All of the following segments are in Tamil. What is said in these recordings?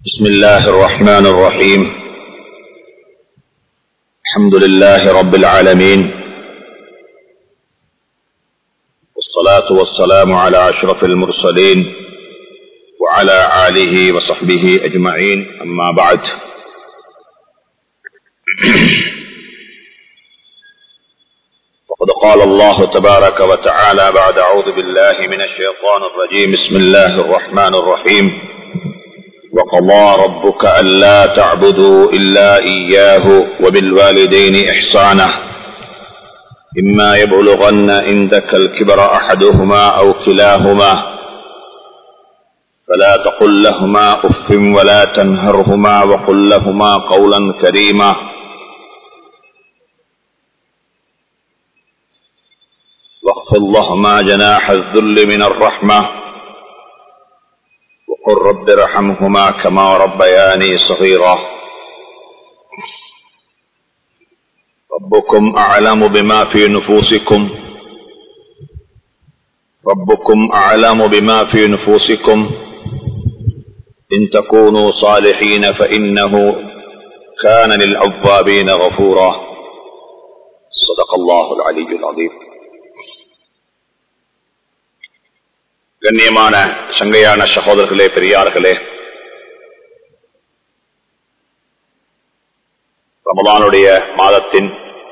بسم الله الرحمن الرحيم الحمد لله رب العالمين والصلاة والسلام على أشرف المرسلين وعلى آله وصحبه أجمعين أما بعد وقد قال الله تبارك وتعالى بعد أعوذ بالله من الشيطان الرجيم بسم الله الرحمن الرحيم وقضى ربك ألا تعبدوا إلا إياه وبالوالدين إحسانا إما يبلغن عندك الكبر أحدهما أو كلاهما فلا تقل لهما أف ولا تنهرهما وقل لهما قولا كريما واخفض لهما جناح الذل من الرحمة وقل رب ارحمهما كما ربياني صغيرا ربكم أعلم بما في نفوسكم ربكم أعلم بما في نفوسكم إن تكونوا صالحين فإنه كان للأوابين غفورا صدق الله العلي العظيم கண்ணியமான சங்கையான சகோதரர்களே பெரியார்களே ரமதானுடைய மாதத்தின்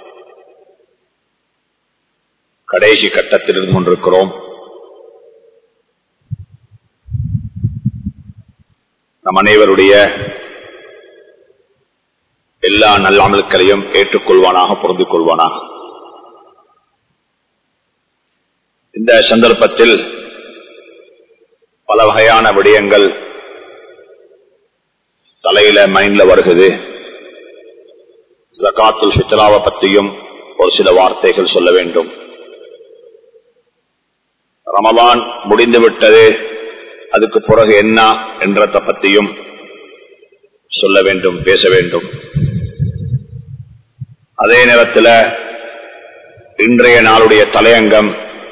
கடைசி கட்டத்தில் இருந்து கொண்டிருக்கிறோம் நம் அனைவருடைய எல்லா நல்லாமல்களையும் ஏற்றுக்கொள்வானாக பொருந்து கொள்வானாக இந்த சந்தர்ப்பத்தில் பல வகையான விடயங்கள் தலையில மைண்ட்ல வருகிறது ஜக்காத்துல் ஃபித்ராவை பற்றியும் ஒரு சில வார்த்தைகள் சொல்ல வேண்டும் ரமதான் முடிந்து விட்டது அதுக்கு பிறகு என்ன என்றதை பற்றியும் சொல்ல வேண்டும் பேச வேண்டும் அதே நேரத்தில் இன்றைய நாளுடைய தலையங்கம்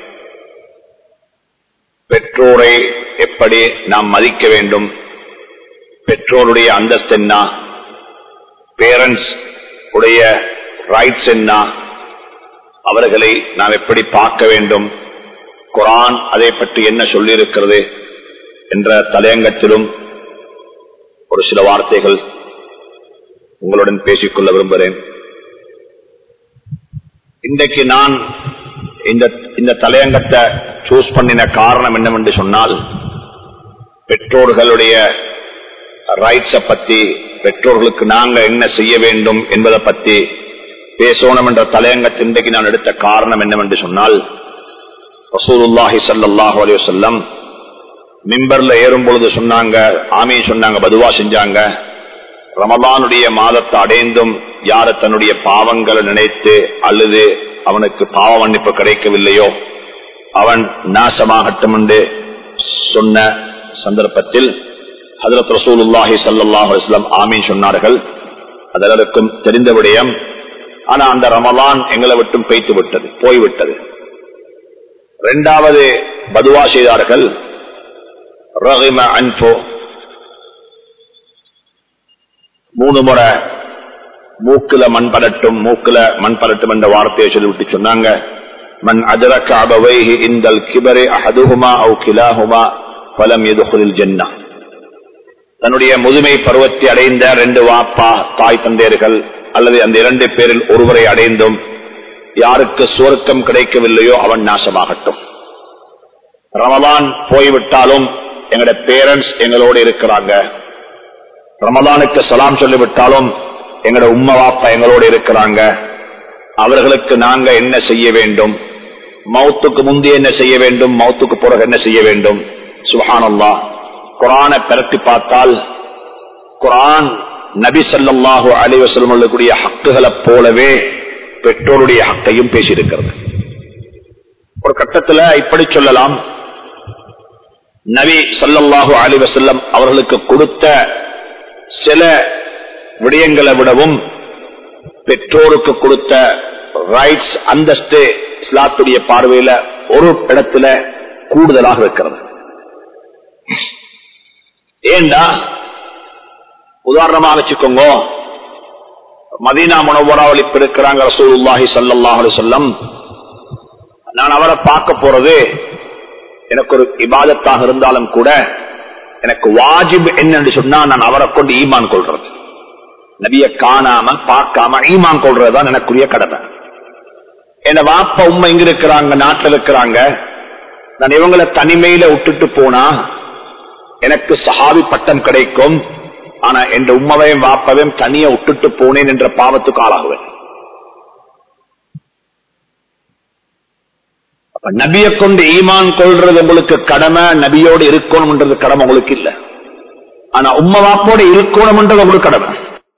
பெற்றோரை எப்படி நாம் மதிக்க வேண்டும் பெற்றோருடைய அந்தஸ்து என்ன பேரண்ட்ஸ் உடைய ரைட்ஸ் என்ன அவர்களை நாம் எப்படி பார்க்க வேண்டும் குரான் அதை பற்றி என்ன சொல்லியிருக்கிறது என்ற தலையங்கத்திலும் ஒரு சில வார்த்தைகள் உங்களுடன் பேசிக்கொள்ள விரும்புகிறேன் இன்றைக்கு நான் இந்த இந்த தலையங்கத்தை சூஸ் பண்ணின காரணம் என்னவென்று சொன்னால் பெற்றோர்களுடைய ரைட்ஸ பத்தி பெற்றோர்களுக்கு நாங்க என்ன செய்ய வேண்டும் என்பதை பத்தி பேசணும் என்ற தலையங்கத்தை இன்றைக்கு நான் எடுத்த காரணம் என்னவென்று சொன்னால் ரசூலுல்லாஹி சல்லாஹு அலி வல்லம் மிம்பர்ல ஏறும் பொழுது சொன்னாங்க ஆமி சொன்னாங்க பதுவா செஞ்சாங்க ரமதானுடைய மாதத்தை அடைந்தும் யார தன்னுடைய பாவங்களை நினைத்து அல்லது அவனுக்கு பாவ மன்னிப்பு கிடைக்கவில்லையோ அவன் நாசமாகட்டும் என்று சொன்ன சந்தர்ப்பத்தில் ஹதரத் ரசூலுல்லாஹி சல்லாஹு இஸ்லாம் ஆமீன் சொன்னார்கள் அதற்கும் தெரிந்த விடயம் ஆனா அந்த ரமலான் எங்களை விட்டும் பெய்த்து விட்டது போய்விட்டது இரண்டாவது பதுவா செய்தார்கள் ரஹிம அன்போ மூணு முறை மூக்குல மண் பலட்டும் மூக்குல மண் பலட்டும் என்ற வார்த்தையை சொல்லிவிட்டு சொன்னாங்க மண் அதரக்க அபவைஹி இந்தல் கிபரே அஹதுகுமா அவு கிலாஹுமா பலம் எதுகுலில் ஜென்னா தன்னுடைய முதுமை பருவத்தை அடைந்த ரெண்டு வாப்பா தாய் தந்தையர்கள் அல்லது அந்த இரண்டு பேரில் ஒருவரை அடைந்தும் யாருக்கு சுவர்க்கம் கிடைக்கவில்லையோ அவன் நாசமாகட்டும் ரமதான் போய்விட்டாலும் எங்களுடைய பேரண்ட்ஸ் எங்களோடு இருக்கிறாங்க ரமதானுக்கு சலாம் சொல்லிவிட்டாலும் எங்களோட உம்மா வாப்பா எங்களோடு இருக்கிறாங்க அவர்களுக்கு நாங்க என்ன செய்ய வேண்டும் மௌத்துக்கு முந்தைய என்ன செய்ய வேண்டும் மௌத்துக்கு பிறகு என்ன செய்ய வேண்டும் சுஹானல்லா குரானை பெரட்டி பார்த்தால் குரான் நபி சல்லாஹூ அலிவசல்லம் கூடிய ஹக்குகளை போலவே பெற்றோருடைய ஹக்கையும் பேசியிருக்கிறது ஒரு கட்டத்தில் இப்படி சொல்லலாம் நபி சல்லல்லாஹு அலிவசல்லம் அவர்களுக்கு கொடுத்த சில விடயங்களை விடவும் பெற்றோருக்கு கொடுத்த ரைட்ஸ் அந்தஸ்து இஸ்லாத்துடைய பார்வையில ஒரு இடத்துல கூடுதலாக இருக்கிறது ஏண்டா உதாரணமா வச்சுக்கோங்க மதீனா முனவராவில் இப்ப இருக்கிறாங்க ரசூலுல்லாஹி ஸல்லல்லாஹு அலைஹி வஸல்லம் நான் அவரை பார்க்க போறது எனக்கு ஒரு இபாதத்தாக இருந்தாலும் கூட எனக்கு வாஜிப் என்னன்னு சொன்னா நான் அவரை கொண்டு ஈமான் கொள்றது நபிய காணாம பார்க்காம ஈமான் கொள்றதுதான் எனக்குரிய கடமை என்ன வாப்ப உண்மை இங்க இருக்கிறாங்க நாட்டில் இருக்கிறாங்க நான் இவங்களை தனிமையில விட்டுட்டு போனா எனக்கு சஹாபி பட்டம் கிடைக்கும் ஆனா என் உண்மவையும் வாப்பவையும் தனியா விட்டுட்டு போனேன் என்ற பாவத்துக்கு ஆளாகுவேன் அப்ப நபியை கொண்டு ஈமான் கொள்றது உங்களுக்கு கடமை நபியோடு இருக்கணும்ன்றது கடமை உங்களுக்கு இல்ல ஆனா உம்ம வாப்போடு இருக்கணும்ன்றது உங்களுக்கு கடமை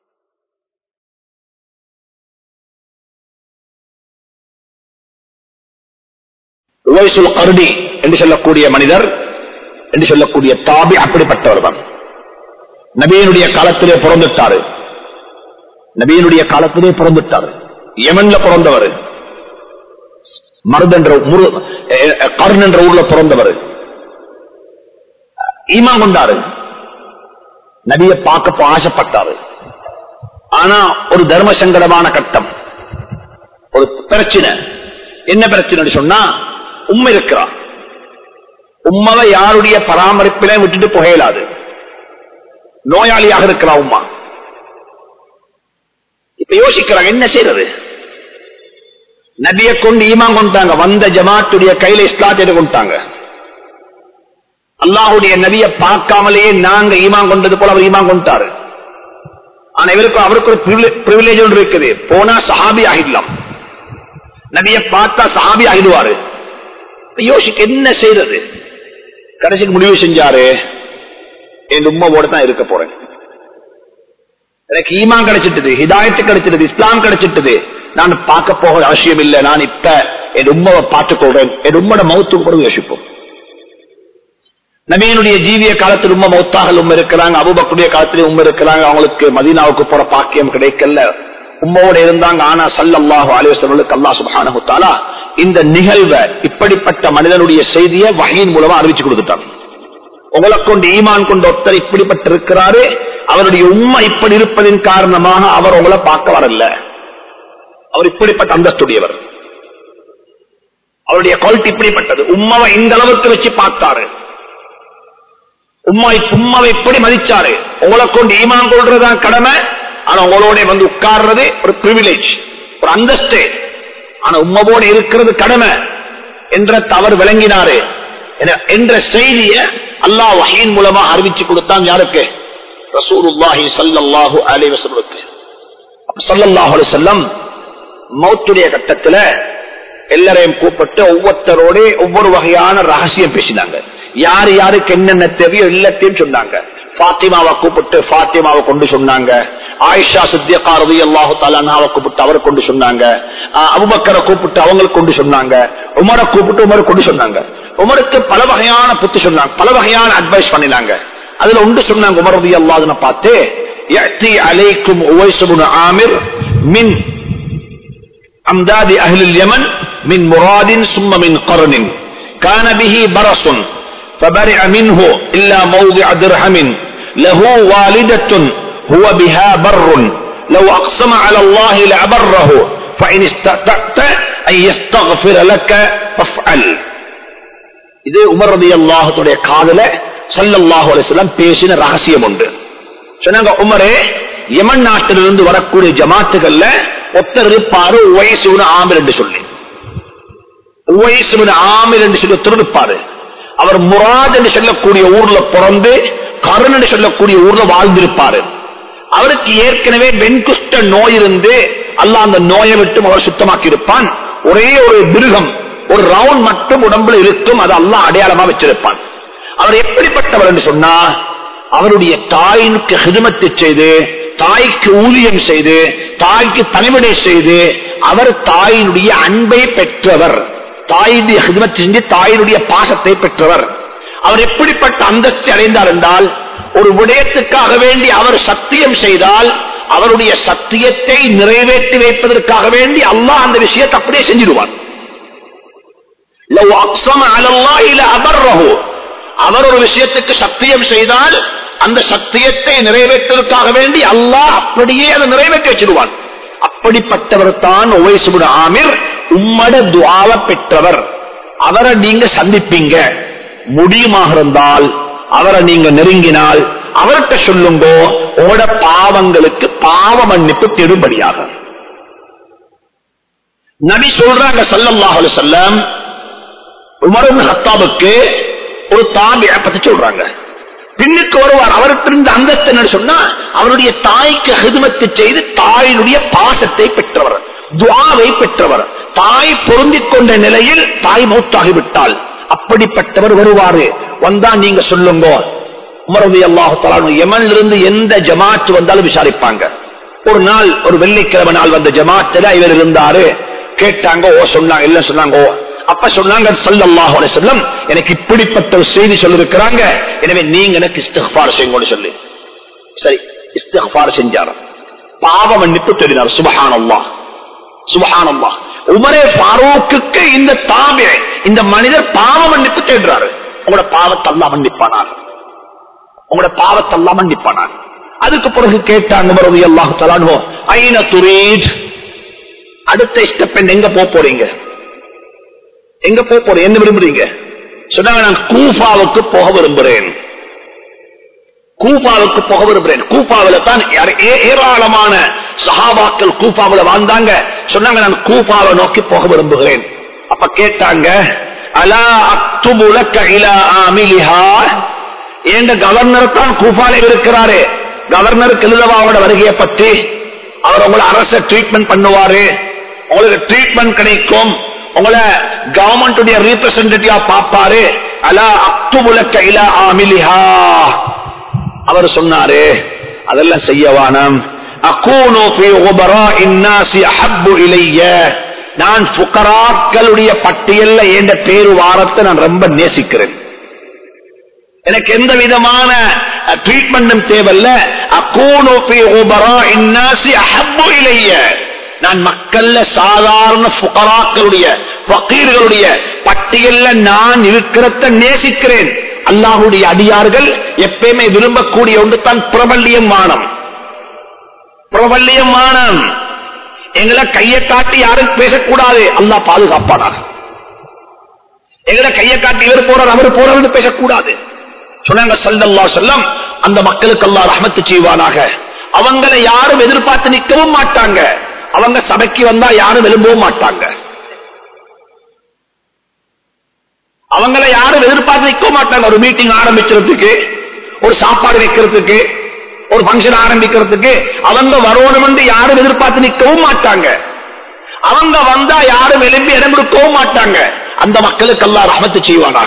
உவைசுல் கருடி என்று சொல்லக்கூடிய மனிதர் என்று சொல்லக்கூடிய தாபி அப்படிப்பட்டவர் தான் நபியினுடைய காலத்திலே பிறந்துட்டாரு நபியினுடைய காலத்திலே பிறந்துட்டாரு யமன்ல பிறந்தவர் மருதன்ற கருண் என்ற ஊர்ல பிறந்தவர் ஈமா கொண்டாரு நபியை பார்க்க ஆசைப்பட்டாரு ஆனா ஒரு தர்ம சங்கடமான கட்டம் ஒரு பிரச்சனை என்ன பிரச்சனை சொன்னா உண்மை இருக்கிறார் உண்மவை யாருடைய பராமரிப்பிலே விட்டுட்டு புகையலாது நோயாளியாக இருக்கிறா உமா இப்ப யோசிக்கிறாங்க என்ன செய்யறது நபிய கொண்டு ஈமான் கொண்டாங்க வந்த ஜமாத்துடைய கையில இஸ்லாத்தை கொண்டாங்க அல்லாஹுடைய நபிய பார்க்காமலேயே நாங்க ஈமான் கொண்டது போல அவர் ஈமான் கொண்டாரு ஆனா இவருக்கு அவருக்கு ஒரு பிரிவிலேஜ் ஒன்று இருக்குது போனா சஹாபி ஆகிடலாம் நபிய பார்த்தா சஹாபி ஆகிடுவாரு யோசிக்க என்ன செய்யறது கடைசிக்கு முடிவு செஞ்சாரு என் உண்மாவோட தான் இருக்க போறேன் எனக்கு ஈமான் கிடைச்சிட்டது ஹிதாயத்து கிடைச்சிட்டது இஸ்லாம் கிடைச்சிட்டது நான் பார்க்க போக அவசியம் இல்லை நான் இப்ப என் உண்மாவை பார்த்துக் கொள்றேன் என் உம்மோட மௌத்துக்கு கூட யோசிப்போம் நவீனுடைய ஜீவிய காலத்தில் உண்மை மௌத்தாக உண்மை இருக்கிறாங்க அபுபக்குடைய காலத்திலே உண்மை இருக்கிறாங்க அவங்களுக்கு மதீனாவுக்கு போற பாக்கியம் கிடைக்கல உம்மோட இருந்தாங்க ஆனா சல்லல்லாஹு அலுவலர்களுக்கு அல்லா சுபானகுத்தாலா இந்த நிகழ்வை இப்படிப்பட்ட மனிதனுடைய செய்தியை வகையின் மூலமா அறிவிச்சு கொடுத்துட்டாங்க உங்களை கொண்டு ஈமான் கொண்ட ஒருத்தர் இப்படிப்பட்டிருக்கிறாரு அவருடைய உண்மை இப்படி இருப்பதின் காரணமாக அவர் உங்களை பார்க்க வரல அவர் இப்படிப்பட்ட அந்தஸ்துடையவர் அவருடைய குவாலிட்டி இப்படிப்பட்டது உண்மாவை இந்த அளவுக்கு வச்சு பார்த்தாரு உண்மை உண்மாவை எப்படி மதிச்சாரு உங்களை கொண்டு ஈமான் கொள்றதுதான் கடமை ஆனா உங்களோட வந்து உட்கார்றது ஒரு பிரிவிலேஜ் ஒரு அந்தஸ்து ஆனா உம்மவோடு இருக்கிறது கடமை என்ற தவறு விளங்கினாரு என்ற செய்திய அல்லாஹ் வகையின் மூலமா அறிவிச்சு கொடுத்தான் யாருக்கு ரசூலுல்லாஹி சல்லல்லாஹு அலைஹி வஸல்லுக்கு சல்லல்லாஹு அலைஹி வஸல்லம் மௌத்துடைய கட்டத்துல எல்லாரையும் கூப்பிட்டு ஒவ்வொருத்தரோட ஒவ்வொரு வகையான ரகசியம் பேசினாங்க யார் யாருக்கு என்னென்ன தேவையோ எல்லாத்தையும் சொன்னாங்க பாத்திமாவை கூப்பிட்டு பாத்திமாவை கொண்டு சொன்னாங்க ஆயிஷா சித்தியகா ரவி அல்லாஹு தாலாவை கூப்பிட்டு அவரை கொண்டு சொன்னாங்க அபுபக்கரை கூப்பிட்டு அவங்களுக்கு கொண்டு சொன்னாங்க உமரை கூப்பிட்டு உமரை கொண்டு சொன்னாங்க உமருக்கு பல வகையான புத்தி சொன்னாங்க பல வகையான அட்வைஸ் பண்ணினாங்க அதுல ஒன்று சொன்னாங்க உமர் ரவி அல்லாதுன்னு பார்த்து அலைக்கும் ஆமிர் மின் அம்தாதி அஹ்லில் யமன் மின் முராதின் சும்ம மின் கரனின் كان به برص فبرع منه إلا موضع درهم له والدة هو بها بر لو أقسم على الله لأبره فإن استطعت أن يستغفر لك فافعل இது உமர் ரதி அல்லாஹத்துடைய காதல சல்லல்லாஹு அலிஸ்லாம் பேசின ரகசியம் உண்டு சொன்னாங்க உமரே யமன் நாட்டிலிருந்து வரக்கூடிய ஜமாத்துகள்ல ஒத்தர் இருப்பாரு உவயசுன ஆமிர் என்று சொல்லி உவயசுன ஆமிர் என்று சொல்லி ஒருத்தர் இருப்பாரு அவர் முராத் என்று சொல்லக்கூடிய ஊர்ல பிறந்து கருண் என்று சொல்லக்கூடிய ஊர்ல வாழ்ந்திருப்பாரு அவருக்கு ஏற்கனவே வெண்குஷ்ட நோய் இருந்து அல்ல அந்த நோயை விட்டு அவர் சுத்தமாக்கி இருப்பான் ஒரே ஒரு மிருகம் ஒரு ரவுண்ட் மட்டும் உடம்புல இருக்கும் அது அல்ல அடையாளமா வச்சிருப்பான் அவர் எப்படிப்பட்டவர் என்று சொன்னா அவருடைய தாயினுக்கு ஹிதமத்தை செய்து தாய்க்கு ஊதியம் செய்து தாய்க்கு பணிவிடை செய்து அவர் தாயினுடைய அன்பை பெற்றவர் தாயினுடைய ஹிதமத்தை செஞ்சு தாயினுடைய பாசத்தை பெற்றவர் அவர் எப்படிப்பட்ட அந்தஸ்து அடைந்தார் என்றால் ஒரு விடயத்துக்காக வேண்டி அவர் சத்தியம் செய்தால் அவருடைய சத்தியத்தை நிறைவேற்றி வைப்பதற்காக வேண்டி அல்லாஹ் அந்த விஷயத்தை அப்படியே செஞ்சிடுவார் அவர் ஒரு விஷயத்துக்கு சத்தியம் செய்தால் அந்த சத்தியத்தை நிறைவேற்றுவதற்காக வேண்டி அல்லாஹ் அப்படியே அதை நிறைவேற்றி வச்சிருவான் அப்படிப்பட்டவர் தான் ஒவைசுபுட ஆமிர் உம்மட துவாவ பெற்றவர் அவரை நீங்க சந்திப்பீங்க முடியுமாக இருந்தால் அவரை நீங்க நெருங்கினால் அவர்கிட்ட சொல்லுங்க உங்களோட பாவங்களுக்கு பாவ மன்னிப்பு திரும்படியாக நபி சொல்றாங்க சல்லல்லாஹு அலைஹி வஸல்லம் உமர் இப்னு ஹத்தாபுக்கு ஒரு தாபியை பத்தி சொல்றாங்க பின்னுக்கு வருவார் அவருக்கு இருந்த அந்தஸ்து என்ன சொன்னா அவருடைய தாய்க்கு ஹிதுமத்து செய்து தாயினுடைய பாசத்தை பெற்றவர் துவாவை பெற்றவர் தாய் பொருந்திக் கொண்ட நிலையில் தாய் மௌத்தாகிவிட்டால் அப்படிப்பட்டவர் வருவாரு வந்தா நீங்க சொல்லுங்க உமரது அல்லாஹு யமன்ல இருந்து எந்த ஜமாத் வந்தாலும் விசாரிப்பாங்க ஒரு நாள் ஒரு வெள்ளிக்கிழமை நாள் வந்த ஜமாத்துல இவர் இருந்தாரு கேட்டாங்க ஓ சொன்னாங்க இல்ல சொன்னாங்க ஓ அப்ப சொன்னாங்க சல்லல்லாஹு அலைஹி வஸல்லம் எனக்கு இப்படிப்பட்ட ஒரு செய்தி சொல்லிருக்கிறாங்க எனவே நீங்க எனக்கு இஸ்திக்ஃபார் செய்யுங்கன்னு சொல்லி சரி இஸ்திக்ஃபார் செஞ்சார் பாவ மன்னிப்பு தெரிந்தார் சுபஹானல்லாஹ் சுபஹானல்லாஹ் உமரே ஃபாரூக்கு இந்த தாபே இந்த மனிதர் பாவ மன்னிப்பு தேடுறாரு உங்களோட பாவத்தை அல்லாஹ் மன்னிப்பானார் உங்களோட பாவத்தை அல்லாஹ் மன்னிப்பானார் அதுக்கு பிறகு கேட்டாங்க மறுபடி அல்லாஹு தலான்வோ ஐன துரீத் அடுத்த ஸ்டெப் எங்க போக போறீங்க எங்க போக போறீங்க என்ன விரும்புறீங்க சொன்னாங்க நான் கூஃபாவுக்கு போக விரும்புறேன் கூஃபாவுக்கு போக விரும்புறேன் கூஃபாவில தான் ஏ- ஏ- ஏராளமான சஹாபாக்கள் கூஃபாவில வாழ்ந்தாங்க சொன்னாங்க நான் கூஃபாவை நோக்கி போக விரும்புகிறேன் அப்ப கேட்டாங்க அலா அக்துபுலக்க இலா ஆமிலிஹா எங்க கவர்னர் தான் கூஃபால இருக்கிறாரு கவர்னருக்கு எழுதவா அவரோட வருகையை பற்றி அவர் உங்களை அரச ட்ரீட்மெண்ட் பண்ணுவாரு உங்களுக்கு ட்ரீட்மெண்ட் கிடைக்கும் உங்களை கவர்மெண்ட் ரீப்ரசன்டேட்டிவா பாப்பாரு அலா அக்துபுலக்க இலா ஆமிலிஹா அவர் சொன்னாரு அதெல்லாம் செய்யவானம் அகூனு ஃபீ உபராஇன் நாஸி அஹப்பு இலைய நான் ஃபுகராக்களுடைய பட்டியல்ல என்ற பேரு வாரத்தை நான் ரொம்ப நேசிக்கிறேன் எனக்கு எந்த விதமான ட்ரீட்மெண்ட்டும் தேவையில்ல அகூனு ஃபீ உபராஇன் நாஸி அஹப்பு இலைய நான் மக்கள்ல சாதாரண ஃபுகராக்களுடைய ஃபகீர்களுடைய பட்டியல்ல நான் இருக்கிறத நேசிக்கிறேன் அல்லாஹுடைய அடியார்கள் எப்பயுமே விரும்பக்கூடிய ஒன்று தான் பிரபல்யம் மானம் பிரபல்யம் மானம் எங்களை கையை காட்டி யாரும் பேசக்கூடாது அல்லாஹ் பாதுகாப்பானார் எங்களை கையை காட்டி இவர் போறார் அவர் போறார் பேசக்கூடாது சொன்னாங்க சல்லல்லா சொல்லம் அந்த மக்களுக்கு அல்லாஹ் ரஹமத்து செய்வானாக அவங்களை யாரும் எதிர்பார்த்து நிற்கவும் மாட்டாங்க அவங்க சபைக்கு வந்தா யாரும் எழும்பவும் மாட்டாங்க அவங்கள யாரும் எதிர்பார்த்து நிற்க மாட்டாங்க ஒரு மீட்டிங் ஆரம்பிக்கிறதுக்கு ஒரு சாப்பாடு வைக்கிறதுக்கு ஒரு பங்கன் ஆரம்பிக்கிறதுக்கு அவங்க வரணும் என்று யாரும் எதிர்பார்த்து நிற்கவும் மாட்டாங்க அவங்க வந்தா யாரும் எழும்பி இடம் கொடுக்கவும் மாட்டாங்க அந்த மக்களுக்கு எல்லாம் ரஹமத்து செய்வானாக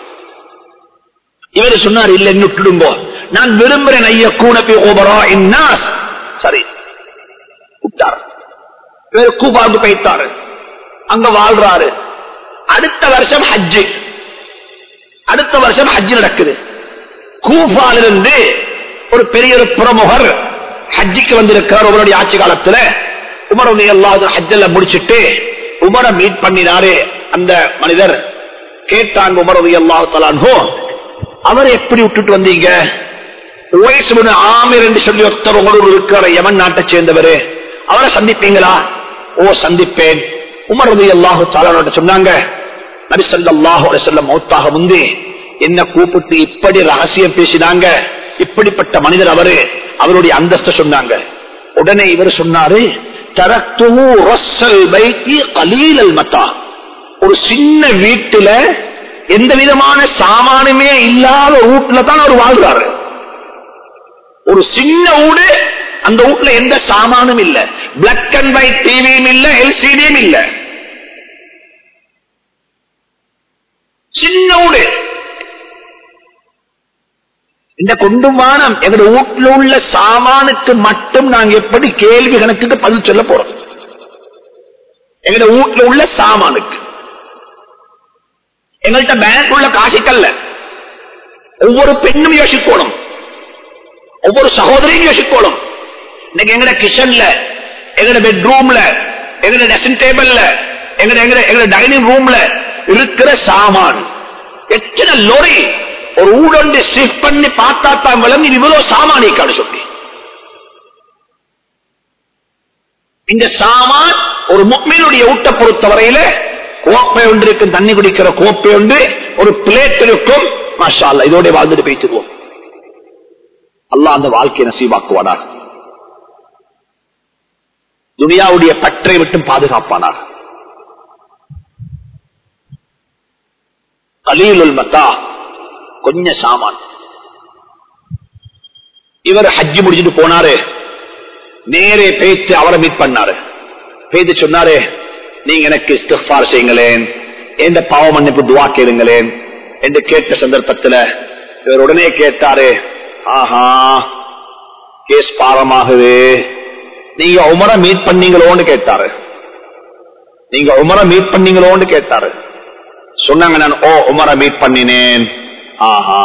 இவர் சொன்னார் இல்ல விட்டுடுங்கோ நான் விரும்புறேன் ஐய கூனப்பி ஓபரா இன்னாஸ் சரி விட்டார் இவர் கூபாவுக்கு போய்த்தாரு அங்க வாழ்றாரு அடுத்த வருஷம் ஹஜ்ஜு அடுத்த வருஷம் ஹஜ்ஜு நடக்குது கூஃபாலிருந்து ஒரு பெரிய ஒரு பிரமுகர் ஹஜ்ஜிக்கு வந்திருக்கிறார் உமருடைய ஆட்சி காலத்துல உமருடைய எல்லாவது ஹஜ்ஜல்ல முடிச்சிட்டு உமரை மீட் பண்ணினாரு அந்த மனிதர் கேட்டாங்க உமருடைய எல்லாத்தலான்ஹோ அவர் எப்படி விட்டுட்டு வந்தீங்க உவைசுபுன ஆமிர் என்று சொல்லி ஒருத்தர் உங்களோடு இருக்கிற யமன் நாட்டை சேர்ந்தவர் அவரை சந்திப்பீங்களா ஓ சந்திப்பேன் உமர் ரதி அல்லாஹு தாலானோட சொன்னாங்க நபி ஸல்லல்லாஹு அலைஹி வஸல்லம் மௌத்தாக முந்தி என்ன கூப்பிட்டு இப்படி ரகசியம் பேசினாங்க இப்படிப்பட்ட மனிதர் அவரு அவருடைய அந்தஸ்த சொன்னாங்க உடனே இவர் சொன்னாரு தரத்துஹு ரஸ்ஸல் பைத்தி கலீலல் மத்தா ஒரு சின்ன வீட்டுல எந்த விதமான சாமானுமே இல்லாத வீட்டுல தான் அவர் வாழ்றாரு ஒரு சின்ன வீடு அந்த வீட்டுல எந்த சாமானும் இல்ல பிளாக் அண்ட் ஒயிட் டிவியும் இல்ல எல்சிடியும் இல்ல சின்ன வீடு இந்த கொண்டுமானம் எங்க வீட்டுல உள்ள சாமானுக்கு மட்டும் நாங்க எப்படி கேள்வி கணக்குக்கு பதில் சொல்ல போறோம் எங்க வீட்டுல உள்ள சாமானுக்கு எங்கள்கிட்ட பேங்க் உள்ள காசுக்கல்ல ஒவ்வொரு பெண்ணும் யோசிக்கணும் ஒவ்வொரு சகோதரியும் யோசிக்கணும் இன்னைக்கு எங்கட கிச்சன்ல எங்கட பெட்ரூம்ல எங்கட ட்ரெஸ்ஸிங் டேபிள்ல எங்கட எங்கட எங்கட டைனிங் ரூம்ல இருக்கிற சாமான் எத்தனை லொரி ஒரு ஊடொண்டு ஷிஃப்ட் பண்ணி பார்த்தா தான் விளங்கி இவ்வளவு சாமானிக்கான சொல்லி இந்த சாமான் ஒரு முக்மீனுடைய ஊட்ட பொறுத்தவரையில கோப்பை ஒன்று இருக்கும் தண்ணி குடிக்கிற கோப்பை ஒன்று ஒரு பிளேட் இருக்கும் மாஷா அல்லாஹ், இதோட வாழ்ந்துட்டு பேசிடுவோம் அல்லாஹ் அந்த வாழ்க்கையை நசீவாக்குவானார் துனியாவுடைய பற்றை விட்டும் பாதுகாப்பானார் கலீலுல் மத்தா கொஞ்ச சாமான் இவர் ஹஜ்ஜி முடிச்சுட்டு போனாரு நேரே பேச்சு அவரை மீட் பண்ணாரு பேச்சு சொன்னாரு நீங்க எனக்கு இஸ்திஃபார் செய்யுங்களேன் எந்த பாவ மன்னிப்பு துவா கேளுங்களேன் என்று கேட்ட சந்தர்ப்பத்துல இவர் உடனே கேட்டாரு ஆஹா கேஸ் பாவமாகுது நீங்க உமரை மீட் பண்ணீங்களோன்னு கேட்டாரு நீங்க உமரை மீட் பண்ணீங்களோன்னு கேட்டாரு சொன்னாங்க நான் ஓ உமரை மீட் பண்ணினேன் ஆஹா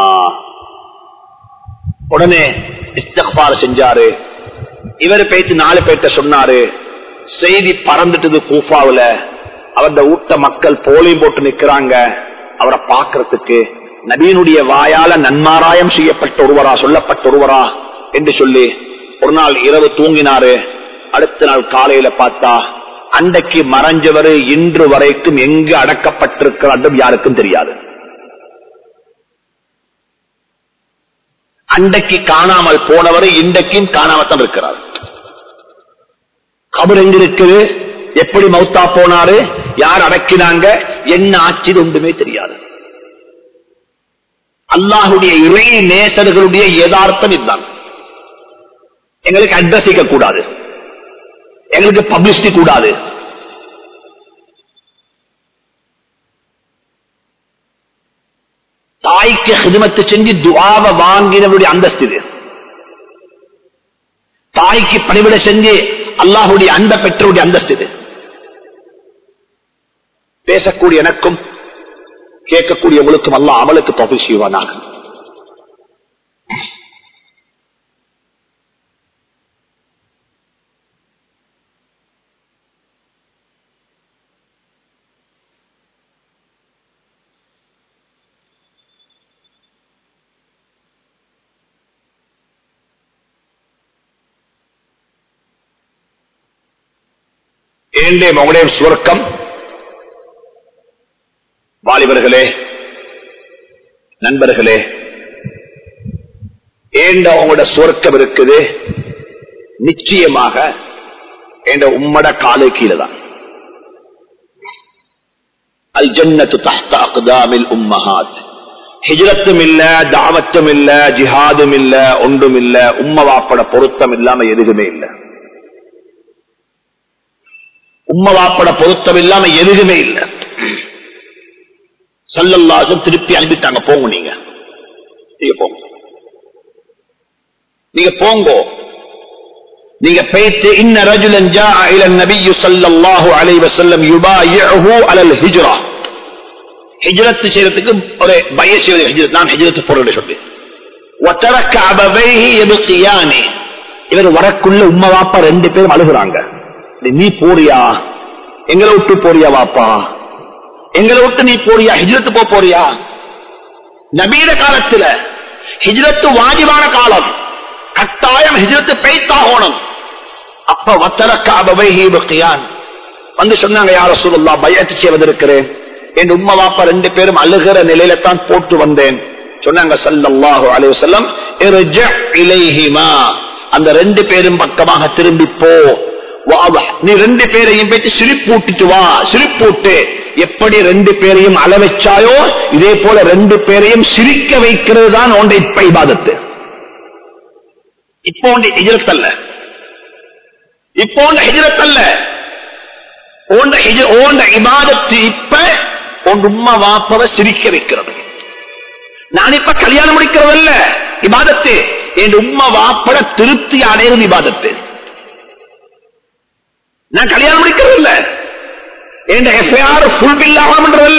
உடனே இஸ்திஃபார் செஞ்சாரு இவர் பேச்சு நாலு பேர்ட்ட சொன்னாரு செய்தி பறந்துட்டது கூஃபாவுல அவருடைய ஊட்ட மக்கள் போலியும் போட்டு நிக்கிறாங்க அவரை பார்க்கறதுக்கு நபீனுடைய வாயால நன்மாராயம் செய்யப்பட்ட ஒருவரா சொல்லப்பட்ட ஒருவரா என்று சொல்லி ஒரு நாள் இரவு தூங்கினாரு அடுத்த நாள் காலையில பார்த்தா அன்றைக்கு மறைஞ்சவர் இன்று வரைக்கும் எங்கு அடக்கப்பட்டிருக்கிறார் யாருக்கும் தெரியாது அன்றைக்கு காணாமல் போனவர் இன்றைக்கும் காணாமத்தான் இருக்கிறார் கபர் எங்க இருக்குது எப்படி மௌத்தா போனாரு யார் அடக்கினாங்க என்ன ஆட்சி ஒன்றுமே தெரியாது அல்லாஹுடைய இறை நேசர்களுடைய யதார்த்தம் இதுதான் எங்களுக்கு அட்ரஸிக்க கூடாது எங்களுக்கு பப்ளிசிட்டி கூடாது தாய்க்கு ஹிதமத்து செஞ்சு துவாவை வாங்கினவருடைய அந்தஸ்து இது தாய்க்கு பணிவிட செஞ்சு அல்லாஹுடைய அண்ட பெற்றோருடைய அந்தஸ்து இது பேசக்கூடிய எனக்கும் கேட்கக்கூடிய உங்களுக்கும் அல்லாஹ் அவளுக்கு தொகை செய்வானாக ஏண்டே மகனே சுவர்க்கம் வாலிபர்களே நண்பர்களே ஏண்ட உங்களோட சுவர்க்கம் இருக்குது நிச்சயமாக ஏண்ட உம்மட காலு கீழே தான் அல் ஜன்னத்து தஹ்த அக்தாமில் உம்மஹாத் ஹிஜ்ரத்தும் இல்ல தாவத்தும் இல்ல ஜிஹாதும் இல்ல ஒன்றும் இல்ல உம்ம வாப்பட பொருத்தம் இல்லாம எதுவுமே இல்லை உம்ம வாப்பட பொருத்தம் இல்லாம எதுவுமே இல்லை சல்லல்லாசும் திருப்பி அனுப்பிட்டாங்க போங்க நீங்க நீங்க போங்க நீங்க போங்கோ நீங்க பேச்சு இன்ன ரஜுலன் ஜாஅ இல நபியு ஸல்லல்லாஹு அலைஹி வஸல்லம் யுபாயிஹு அலல் ஹிஜ்ரா ஹிஜ்ரத் செய்யறதுக்கு ஒரு பயசி ஒரு ஹிஜ்ரத் நான் ஹிஜ்ரத் போறது சொல்லி وترك ابويه يبقيان இவர் வரக்குள்ள உம்மா வாப்பா ரெண்டு பேரும் அழுகுறாங்க நீ போறியா எங்களை விட்டு போறியா வாப்பா எங்களை விட்டு நீ போறியா ஹிஜ்ரத்து போ போறியா நபீட காலத்துல ஹிஜ்ரத்து வாஜிபான காலம் கட்டாயம் ஹிஜ்ரத்து பெய்த்தாகணும் அப்ப வத்தரக்க அபவை ஹீபக்கியான் வந்து சொன்னாங்க யார சொல்லா பயத்து செய்வதற்கிறேன் என் உம்மா வாப்பா ரெண்டு பேரும் அழுகிற நிலையில தான் போட்டு வந்தேன் சொன்னாங்க சல்லல்லாஹு அலைஹி வஸல்லம் இர்ஜ இலைஹிமா அந்த ரெண்டு பேரும் பக்கமாக திரும்பி போ வா- நீ ரெண்டு பேரையும் போயிட்டு சிரிப்பூட்டிட்டு வா சிரிப்பூட்டு எப்படி ரெண்டு பேரையும் அள வச்சாயோ இதே போல ரெண்டு பேரையும் சிரிக்க வைக்கிறது தான் ஒன்றை இப்ப இபாதத்து இப்போ ஒன்று ஹிஜ்ரத் அல்ல இப்போ ஒன்று ஹிஜ்ரத் அல்ல ஓண்ட ஹிஜ்- ஓண்ட இபாதத்து இப்ப உன் உம்மா வாப்பவ சிரிக்க வைக்கிறது நான் இப்ப கல்யாணம் முடிக்கிறதல்ல இபாதத்து என் உம்மா வாப்பட திருப்தி அடையிறது இபாதத்து நான் கல்யாணம் முடிக்கிறது இல்ல என் எஃப்ஐஆர் ஃபுல் பில் ஆகணும்ன்றதல்ல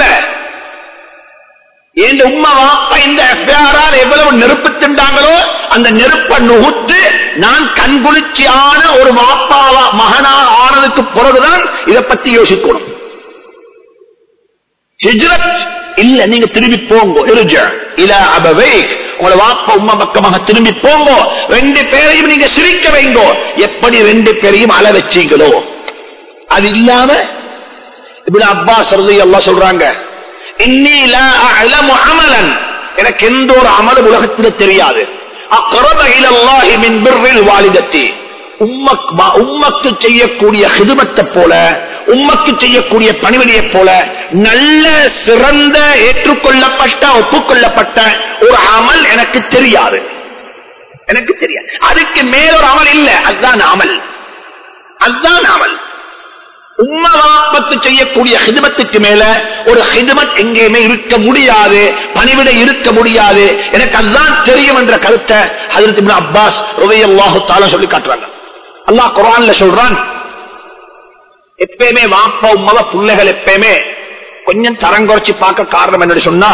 என் உம்மா வாப்பா இந்த எஃப்ஐஆர் எவ்வளவு நெருப்பு திண்டாங்களோ அந்த நெருப்பை நுகுத்து நான் கண்குளிர்ச்சியான ஒரு வாப்பாவா மகனா ஆனதுக்கு பிறகுதான் இதை பத்தி யோசிக்கணும் ஹிஜ்ரத் இல்ல நீங்க திரும்பி போங்க இருஜ இல அபவை உங்களோட வாப்பா உம்மா பக்கமாக திரும்பி போங்க ரெண்டு பேரையும் நீங்க சிரிக்க வைங்கோ எப்படி ரெண்டு பேரையும் அழ வச்சீங்களோ அது இல்லாம இப்படி அப்பா சொல்றது எல்லாம் சொல்றாங்க இன்னி லா அஅலமு அமலன் எனக்கு எந்த ஒரு அமலும் உலகத்துல தெரியாது அக்ரப இலல்லாஹி மின் பிர்ரில் வாலிதத்தி உம்மக் ம- உம்மக்கு செய்யக்கூடிய ஹிதுமத்தை போல உம்மக்கு செய்யக்கூடிய பணிவிடையை போல நல்ல சிறந்த ஏற்றுக்கொள்ளப்பட்ட ஒப்புக்கொள்ளப்பட்ட ஒரு அமல் எனக்கு தெரியாது எனக்கு தெரியாது அதுக்கு மேல ஒரு அமல் இல்ல அதுதான் அமல் அதுதான் அமல் உம்மவாப்பத்து செய்யக்கூடிய ஹிதமத்துக்கு மேல ஒரு ஹிதமத் எங்கேயுமே இருக்க முடியாது பணிவிட இருக்க முடியாது எனக்கு அதுதான் தெரியும் என்ற கருத்தை ஹஜரத் இப்னு அப்பாஸ் ரலியல்லாஹு தஆலா சொல்லி காட்டுறாங்க அல்லாஹ் குர்ஆன்ல சொல்றான் எப்பயுமே வாப்பா உம்மவ பிள்ளைகள் எப்பயுமே கொஞ்சம் தரம் குறைச்சு பார்க்க காரணம் என்னன்னு சொன்னா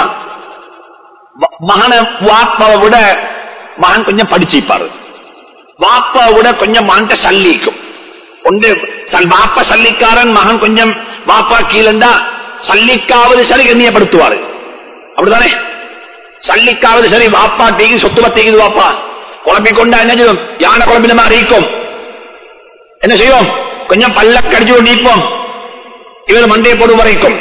வ- மகனை வாப்பாவை விட மகன் கொஞ்சம் படிச்சிருப்பாரு வாப்பாவை விட கொஞ்சம் மகன்கிட்ட சல்லிக்கும் ஒன்று சல் வாப்பா சல்லிக்காரன் மகன் கொஞ்சம் வாப்பா கீழண்டா சல்லிக்காவது சரி கண்ணியப்படுத்துவாரு அப்படிதானே சல்லிக்காவது சரி வாப்பா தீங்கி சொத்து பத்தீங்குது வாப்பா குழம்பி கொண்டா என்ன செய்யும் யானை குழம்பின மாதிரி இருக்கும் என்ன செய்வோம் கொஞ்சம் பல்ல கடிச்சு நீப்போம் இவர் மண்டையை போடும் வரைக்கும்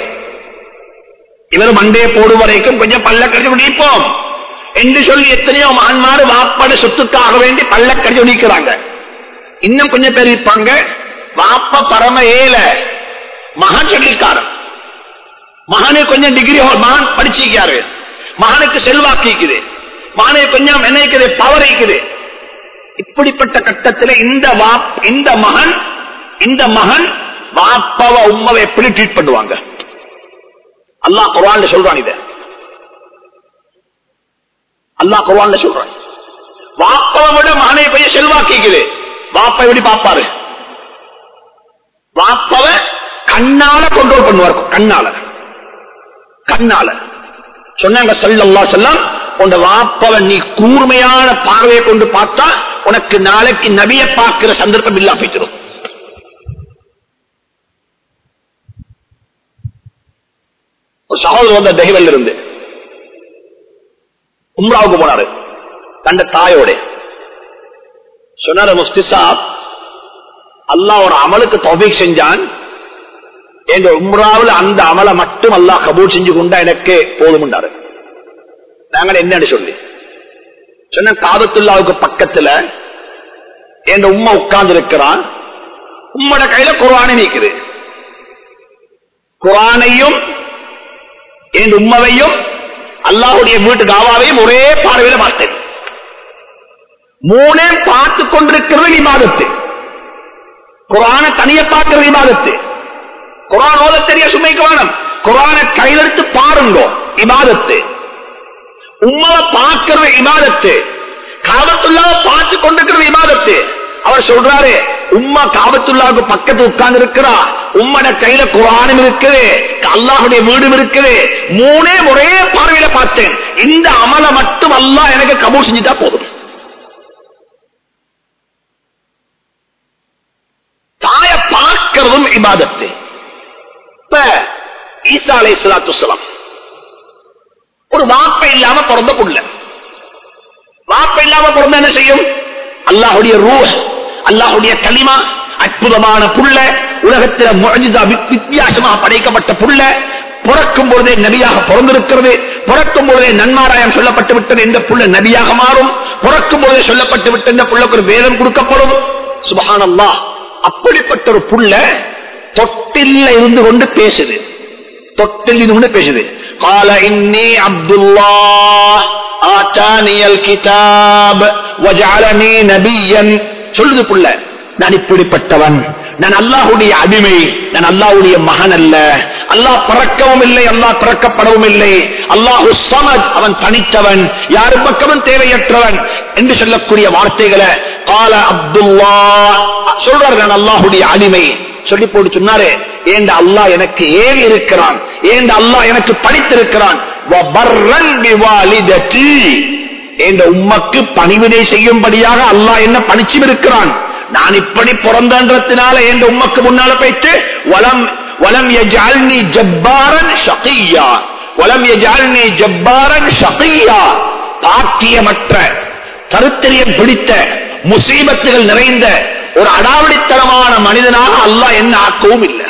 இவர் மண்டையை போடும் வரைக்கும் கொஞ்சம் பல்ல கடிச்சு நீப்போம் என்று சொல்லி எத்தனையோ மான்மாறு வாப்பாடு சொத்துக்காக வேண்டி பல்ல கடிச்சு நீக்கிறாங்க இன்னும் கொஞ்சம் பேர் இருப்பாங்க வாப்ப பரம ஏல மகன் சொல்லிக்காரன் மகனு கொஞ்சம் டிகிரி மகன் படிச்சிருக்காரு மகனுக்கு செல்வாக்கு இருக்குது மகனை கொஞ்சம் நினைக்குது பவர் இருக்குது இப்படிப்பட்ட கட்டத்தில் இந்த வாப் இந்த மகன் இந்த மகன் வாப்பாவ உம்மாவை எப்படி ட்ரீட் பண்ணுவாங்க அல்லாஹ் குர்ஆன்ல சொல்றான் இத அல்லாஹ் குர்ஆன்ல சொல்றான் வாப்பாவை விட மகனை பையன் செல்வாக்கிக்குது வாப்பா எப்படி பாப்பாரு வாப்பாவ கண்ணால கண்ட்ரோல் பண்ணுவார் கண்ணால கண்ணால சொன்னாங்க சல்லல்லா செல்லம் உன் வாப்பாவை நீ கூர்மையான பார்வையை கொண்டு பார்த்தா உனக்கு நாளைக்கு நபிய பார்க்கிற சந்தர்ப்பம் இல்லா போயிடும் ஒரு சகோதரர் வந்த தெஹிவல் இருந்து உம்ராவுக்கு போனாரு தந்த தாயோட சொன்னாரு முஃப்தி சாப் அல்லாஹ் ஒரு அமலுக்கு தௌஃபீக் செஞ்சான் எங்க உம்ராவில் அந்த அமலை மட்டும் அல்லாஹ் கபூல் செஞ்சு கொண்டா எனக்கு போதும்ண்டாரு நாங்கள் என்னன்னு சொல்லி சொன்ன காபத்துல்லாவுக்கு பக்கத்துல என் உம்மா உட்கார்ந்து இருக்கிறான் உம்மோட கையில குரானை நீக்குது குரானையும் என் உம்மவையும் அல்லாஹுடைய வீட்டு காவாவையும் ஒரே பார்வையில பார்த்தேன் மூணே பார்த்து கொண்டிருக்கிறது இமாதத்து குரான தனிய பார்க்கிறது இமாதத்து குரான் ஓத தெரிய சுமைக்கு வேணும் குரான கையெழுத்து பாருங்க இமாதத்து உம்மவை பார்க்கிறது இமாதத்து காபத்துள்ளாவை பார்த்து கொண்டிருக்கிறது இமாதத்து அவர் சொல்றாரு உம்மா காபத்துள்ளாவுக்கு பக்கத்து உட்கார்ந்து இருக்கிறா உம்மட கையில குரானும் இருக்குது அல்லாஹுடைய வீடும் இருக்குது மூணே ஒரே பார்வையில பார்த்தேன் இந்த அமலை மட்டும் அல்லாஹ் எனக்கு கபூல் செஞ்சுட்டா போதும் தாய பார்க்கிறதும் இபாதத்து இப்ப ஈசா அலை சலாத்து ஒரு வாப்பை இல்லாம பிறந்த புள்ள வாப்பை இல்லாம பிறந்த என்ன செய்யும் அல்லாஹுடைய ரூ அல்லாஹுடைய களிமா அற்புதமான புள்ள உலகத்தில் முஅஜிசா வி- வித்தியாசமாக படைக்கப்பட்ட புள்ள பிறக்கும் பொழுதே நபியாக பிறந்திருக்கிறது பிறக்கும் பொழுதே நன்மாராயம் சொல்லப்பட்டு விட்டது இந்த புள்ள நபியாக மாறும் பிறக்கும் பொழுதே சொல்லப்பட்டு விட்ட இந்த புள்ளுக்கு ஒரு வேதம் கொடுக்கப்படும் சுபஹானல்லாஹ் அப்படிப்பட்ட ஒரு புள்ள தொட்டில்ல இருந்து கொண்டு பேசுது தொட்டில் இருந்து கொண்டு பேசுது قال إني عبد الله آتاني الكتاب وجعلني نبيا சொல்லுது புள்ள நான் இப்படிப்பட்டவன் நான் அல்லாஹுடைய அடிமை நான் அல்லாஹுடைய மகன் அல்ல அல்லாஹ் பிறக்கவும் இல்லை அல்லாஹ் பிறக்கப்படவும் இல்லை அல்லாஹு சமத் அவன் தனித்தவன் யாரு பக்கமும் தேவையற்றவன் என்று சொல்லக்கூடிய வார்த்தைகளை கால அப்துல்லா சொல்றாரு நான் அல்லாஹுடைய அடிமை சொல்லி போட்டு சொன்னாரு ஏண்ட அல்லாஹ் எனக்கு ஏறி இருக்கிறான் ஏண்ட அல்லாஹ் எனக்கு படித்திருக்கிறான் வபர்ரன் பிவாலிதத்தி என்ற உம்மக்கு பணிவிடை செய்யும்படியாக அல்லாஹ் என்ன பணிச்சும் இருக்கிறான் நான் இப்படி பிறந்தன்றத்தினால என் உம்மக்கு முன்னால போயிட்டு வலம் வலம் யஜ்அல்னி ஜப்பாரன் ஷகிய்யா வலம் எஜால்னி ஜப்பாரன் ஷகியா பாக்கியமற்ற கருத்தரியம் பிடித்த முசீபத்துகள் நிறைந்த ஒரு அடாவடித்தனமான மனிதனாக அல்லாஹ் என்ன ஆக்கவும் இல்லை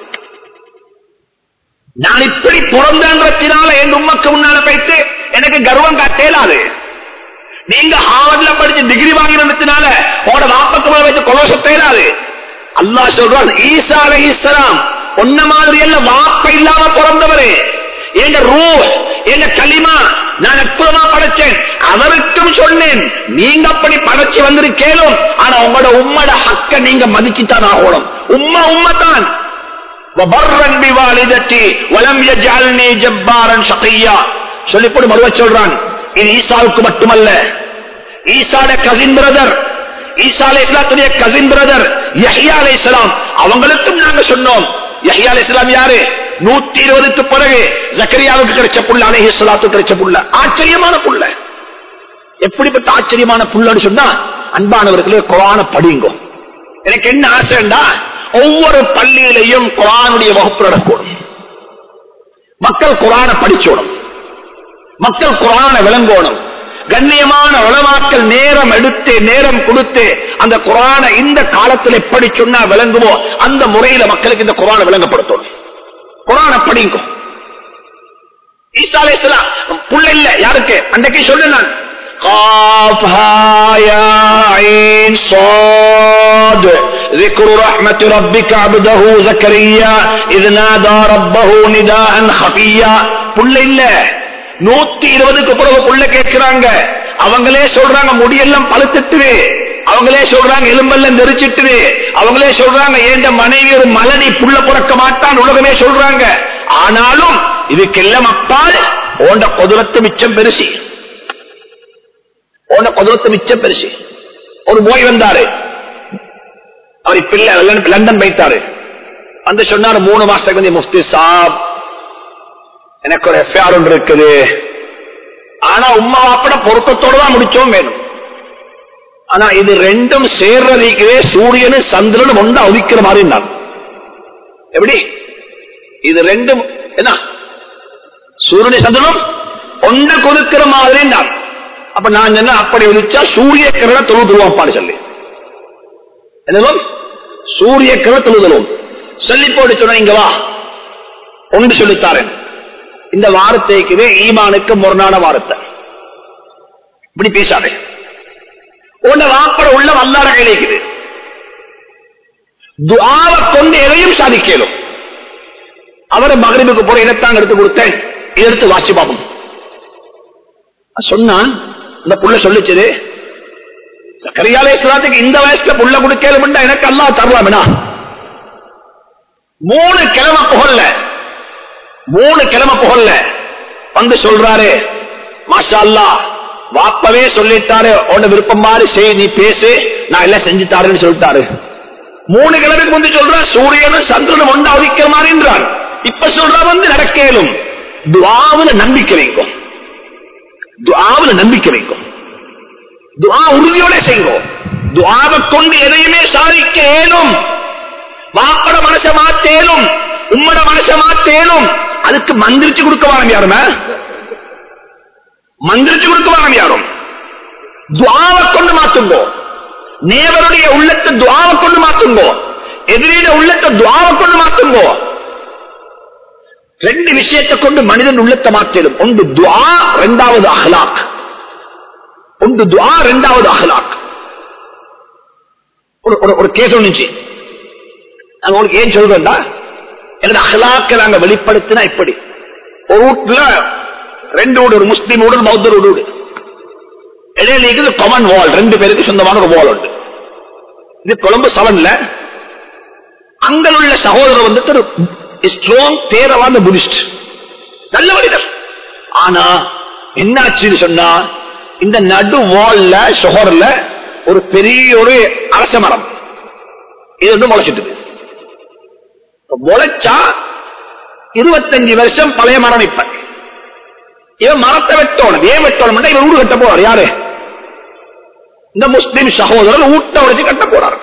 நான் இப்படி பிறந்தன்றத்தினால என் உம்மக்கு முன்னால போயிட்டு எனக்கு கர்வம் காட்டேலாது நீங்க ஹார்வர்ட்ல படிச்சு டிகிரி வாங்கினதுனால உங்களோட வாப்பக்கு மேல வச்சு கொலை சொத்தேலாது அல்லாஹ் சொல்றான் ஈசா அலைஹிஸ்ஸலாம் ஒன்ன மாதிரி எல்லாம் வாப்ப இல்லாம பிறந்தவரு எங்க ரூ எங்க களிமா நான் அற்புதமா படைச்சேன் அவருக்கும் சொன்னேன் நீங்க அப்படி படைச்சு வந்திருக்கேனும் ஆனா உங்களோட உம்மோட ஹக்க நீங்க மதிச்சுத்தான் ஆகணும் உம்மா உம்மத்தான் وبرا بوالدتي ولم يجعلني جبارا شقيا சொல்லி போட்டு மறுவ சொல்றான் இது ஈசாவுக்கு மட்டுமல்ல ஈசாட கசின் பிரதர் ஈசா அலை இஸ்லாத்துடைய கசின் பிரதர் யஹ்யா அலை இஸ்லாம் அவங்களுக்கும் நாங்க சொன்னோம் யஹ்யா அலை இஸ்லாம் யாரு நூத்தி இருபதுக்கு பிறகு ஜக்கரியாவுக்கு கிடைச்ச புள்ள அலைஹி ஸலாத்து கிடைச்ச புள்ள ஆச்சரியமான புள்ள எப்படிப்பட்ட ஆச்சரியமான புள்ளன்னு சொன்னா அன்பானவர்களே குரான படிங்கோ எனக்கு என்ன ஆசைண்டா ஒவ்வொரு பள்ளியிலையும் குரானுடைய வகுப்பு நடக்கணும் மக்கள் குரான படிச்சோணும் மக்கள் குரான விளங்கோணும் கண்ணியமான உளமாக்கல் நேரம் எடுத்து நேரம் கொடுத்து அந்த குரான இந்த காலத்தில் எப்படி சொன்னா விளங்குமோ அந்த முறையில மக்களுக்கு இந்த குரான விளங்கப்படுத்தணும் குரான படிங்க ஈசா அலைஹிஸ்ஸலாம் புள்ள இல்ல யாருக்கு அன்றைக்கு சொல்லு நான் قاف ها يا عين صاد ذكر رحمة ربك عبده زكريا إذ نادى ربه نداء خفيا புள்ள இல்ல நூத்தி இருபதுக்கு பிறகு புள்ள கேட்கிறாங்க அவங்களே சொல்றாங்க முடியெல்லாம் பழுத்துட்டு அவங்களே சொல்றாங்க எலும்பெல்லாம் நெரிச்சிட்டு அவங்களே சொல்றாங்க ஏண்ட மனைவி ஒரு மலனி புள்ள பிறக்க மாட்டான் உலகமே சொல்றாங்க ஆனாலும் இதுக்கெல்லாம் அப்பால் ஓண்ட கொதுரத்து மிச்சம் பெருசி ஓண்ட கொதுரத்து மிச்சம் பெருசி ஒரு போய் வந்தாரு அவர் இப்ப இல்ல லண்டன் லண்டன் போயிட்டாரு வந்து சொன்னாரு மூணு மாசத்துக்கு வந்து முஃப்தி சாப் எனக்கு ஒரு எஃப்ஐஆர் ஒன்று இருக்குது ஆனா உமா வாப்பட பொருத்தத்தோட தான் முடிச்சோம் வேணும் ஆனா இது ரெண்டும் சேர்றதுக்கே சூரியனும் சந்திரனும் ஒன்றா உதிக்கிற மாதிரி இருந்தான் எப்படி இது ரெண்டும் என்ன சூரியனை சந்திரனும் ஒன்றை கொடுக்கிற மாதிரி இருந்தான் அப்ப நான் என்ன அப்படி உதிச்சா சூரிய கிரண தொழு துருவாப்பாடு சொல்லி என்னதும் சூரிய கிரண தொழுதலும் சொல்லி போட்டு சொன்ன இங்க வா ஒன்று சொல்லித்தாரேன் இந்த வார்த்தைக்குவே ஈமானுக்கு முரணான வார்த்தை இப்படி பேசாதே உன்ன வாப்பட உள்ள வல்லார கிடைக்குது துஆவை கொண்டு எதையும் சாதிக்கலும் அவரை மகரிபுக்கு போற இடத்தான் எடுத்து கொடுத்தேன் இதை எடுத்து வாசி பார்ப்போம் சொன்னான் இந்த புள்ள சொல்லிச்சது கரியாலே இஸ்லாத்துக்கு இந்த வயசுல புள்ள கொடுக்கலும் எனக்கு அல்லா தரலாமேனா மூணு கிழமை புகழ்ல மூணு கிழமை புகழ்ல வந்து சொல்றாரு மாஷா அல்லா வாப்பவே சொல்லிட்டாரு உன்ன விருப்பம் மாதிரி செய் நீ பேசு நான் எல்லாம் செஞ்சு தாருன்னு சொல்லிட்டாரு மூணு கிழமைக்கு முந்தி சொல்ற சூரியனும் சந்திரனும் ஒன்றா உதிக்கிற மாதிரின்றார் இப்ப சொல்ற வந்து நடக்கலும் துவாவுல நம்பிக்கை வைக்கும் துவாவுல நம்பிக்கை வைக்கும் துவா உறுதியோட செய்வோம் துவாவை கொண்டு எதையுமே சாதிக்க ஏனும் வாப்பட மனச மாத்தேனும் உம்மட மனச மாத்தேனும் அதுக்கு மந்திரிச்சு கொடுக்க வாரம் யாருமே மந்திரிச்சு கொடுக்க வாரம் யாரும் துவாவை கொண்டு மாத்துங்கோ நேவருடைய உள்ளத்தை துவாவை கொண்டு மாத்துங்கோ எதிரிட உள்ளத்தை துவாவை கொண்டு மாத்துங்கோ ரெண்டு விஷயத்தை கொண்டு மனிதன் உள்ளத்தை மாற்றிடும் ஒன்று துவா இரண்டாவது அஹ்லாக் ஒன்று துவா இரண்டாவது அஹ்லாக் ஒரு ஒரு- ஒரு கேஸ் ஒண்ணுச்சு நான் உங்களுக்கு ஏன் சொல்றேன்டா எங்க அஹ்லாக்க நாங்க வெளிப்படுத்தினா இப்படி ஒரு வீட்டுல ரெண்டு வீடு ஒரு முஸ்லீம் வீடு ஒரு பௌத்தர் வீடு இடையில இருக்குது காமன் வால் ரெண்டு பேருக்கு சொந்தமான ஒரு வால் உண்டு இது கொழும்பு செவன்ல அங்க உள்ள சகோதரர் வந்துட்டு ஒரு ஸ்ட்ராங் தேரவாத புடிஸ்ட் நல்ல மனிதர் ஆனா என்னாச்சுன்னு சொன்னா இந்த நடு வால்ல ஷொஹர்ல ஒரு பெரிய ஒரு அரச மரம் இது வந்து முளைச்சிட்டு இப்ப முளைச்சா இருபத்தஞ்சு வருஷம் பழைய மரம் இப்ப இவன் மரத்தை வெட்டணும் ஏன் வெட்டணும் இவன் வீடு கட்ட போறார் யாரு இந்த முஸ்லிம் சகோதரர் ஊட்ட உடைச்சு கட்ட போறார்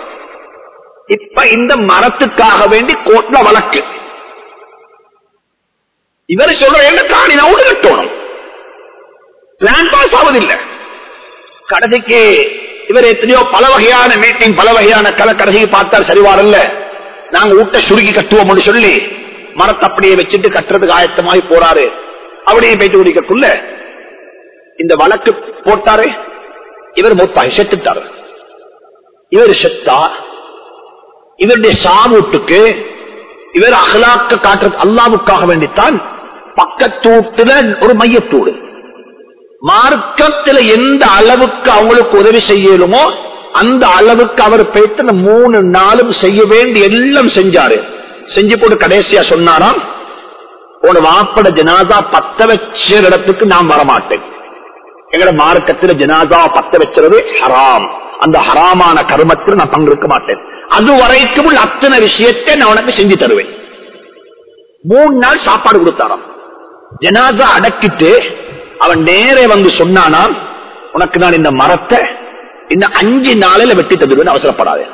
இப்ப இந்த மரத்துக்காக வேண்டி கோட்ல வழக்கு இவர் சொல்ற என்ன காணி நான் ஊடு கட்டணும் பிளான் பாஸ் ஆவதில்லை கடைசிக்கு இவர் எத்தனையோ பல வகையான மீட்டிங் பல வகையான கலை கடைசிக்கு பார்த்தால் சரி வரல நாங்க ஊட்ட சுருக்கி கட்டுவோம்னு சொல்லி மரத்தை அப்படியே வச்சுட்டு கட்டுறதுக்கு ஆயத்தமாகி போறாரு அப்படியே போயிட்டு குடிக்கக்குள்ள இந்த வழக்கு போட்டாரு இவர் மூத்தாய் செத்துட்டாரு இவர் செத்தா இவருடைய சாமூட்டுக்கு இவர் அகலாக்க காட்டுறது அல்லாவுக்காக வேண்டித்தான் பக்கத்தூட்டுல ஒரு மையத்தூடு மார்க்கத்தில் எந்த அளவுக்கு அவங்களுக்கு உதவி செய்யலுமோ அந்த அளவுக்கு அவர் போயிட்டு அந்த மூணு நாளும் செய்ய வேண்டிய எல்லாம் செஞ்சாரு செஞ்சு போட்டு கடைசியா சொன்னாராம் உன வாப்பட ஜனாதா பத்த வச்ச இடத்துக்கு நான் வரமாட்டேன் எங்கட மார்க்கத்தில் ஜனாதா பத்த வச்சுறது ஹராம் அந்த ஹராமான கர்மத்தில் நான் பங்கெடுக்க மாட்டேன் அது வரைக்கும் உள்ள அத்தனை விஷயத்தை நான் உனக்கு செஞ்சு தருவேன் மூணு நாள் சாப்பாடு கொடுத்தாராம் ஜனாதா அடக்கிட்டு அவன் நேரே வந்து சொன்னானாம் உனக்கு நான் இந்த மரத்தை இன்னும் அஞ்சு நாளையில வெட்டி தந்துடுவேன் அவசரப்படாதே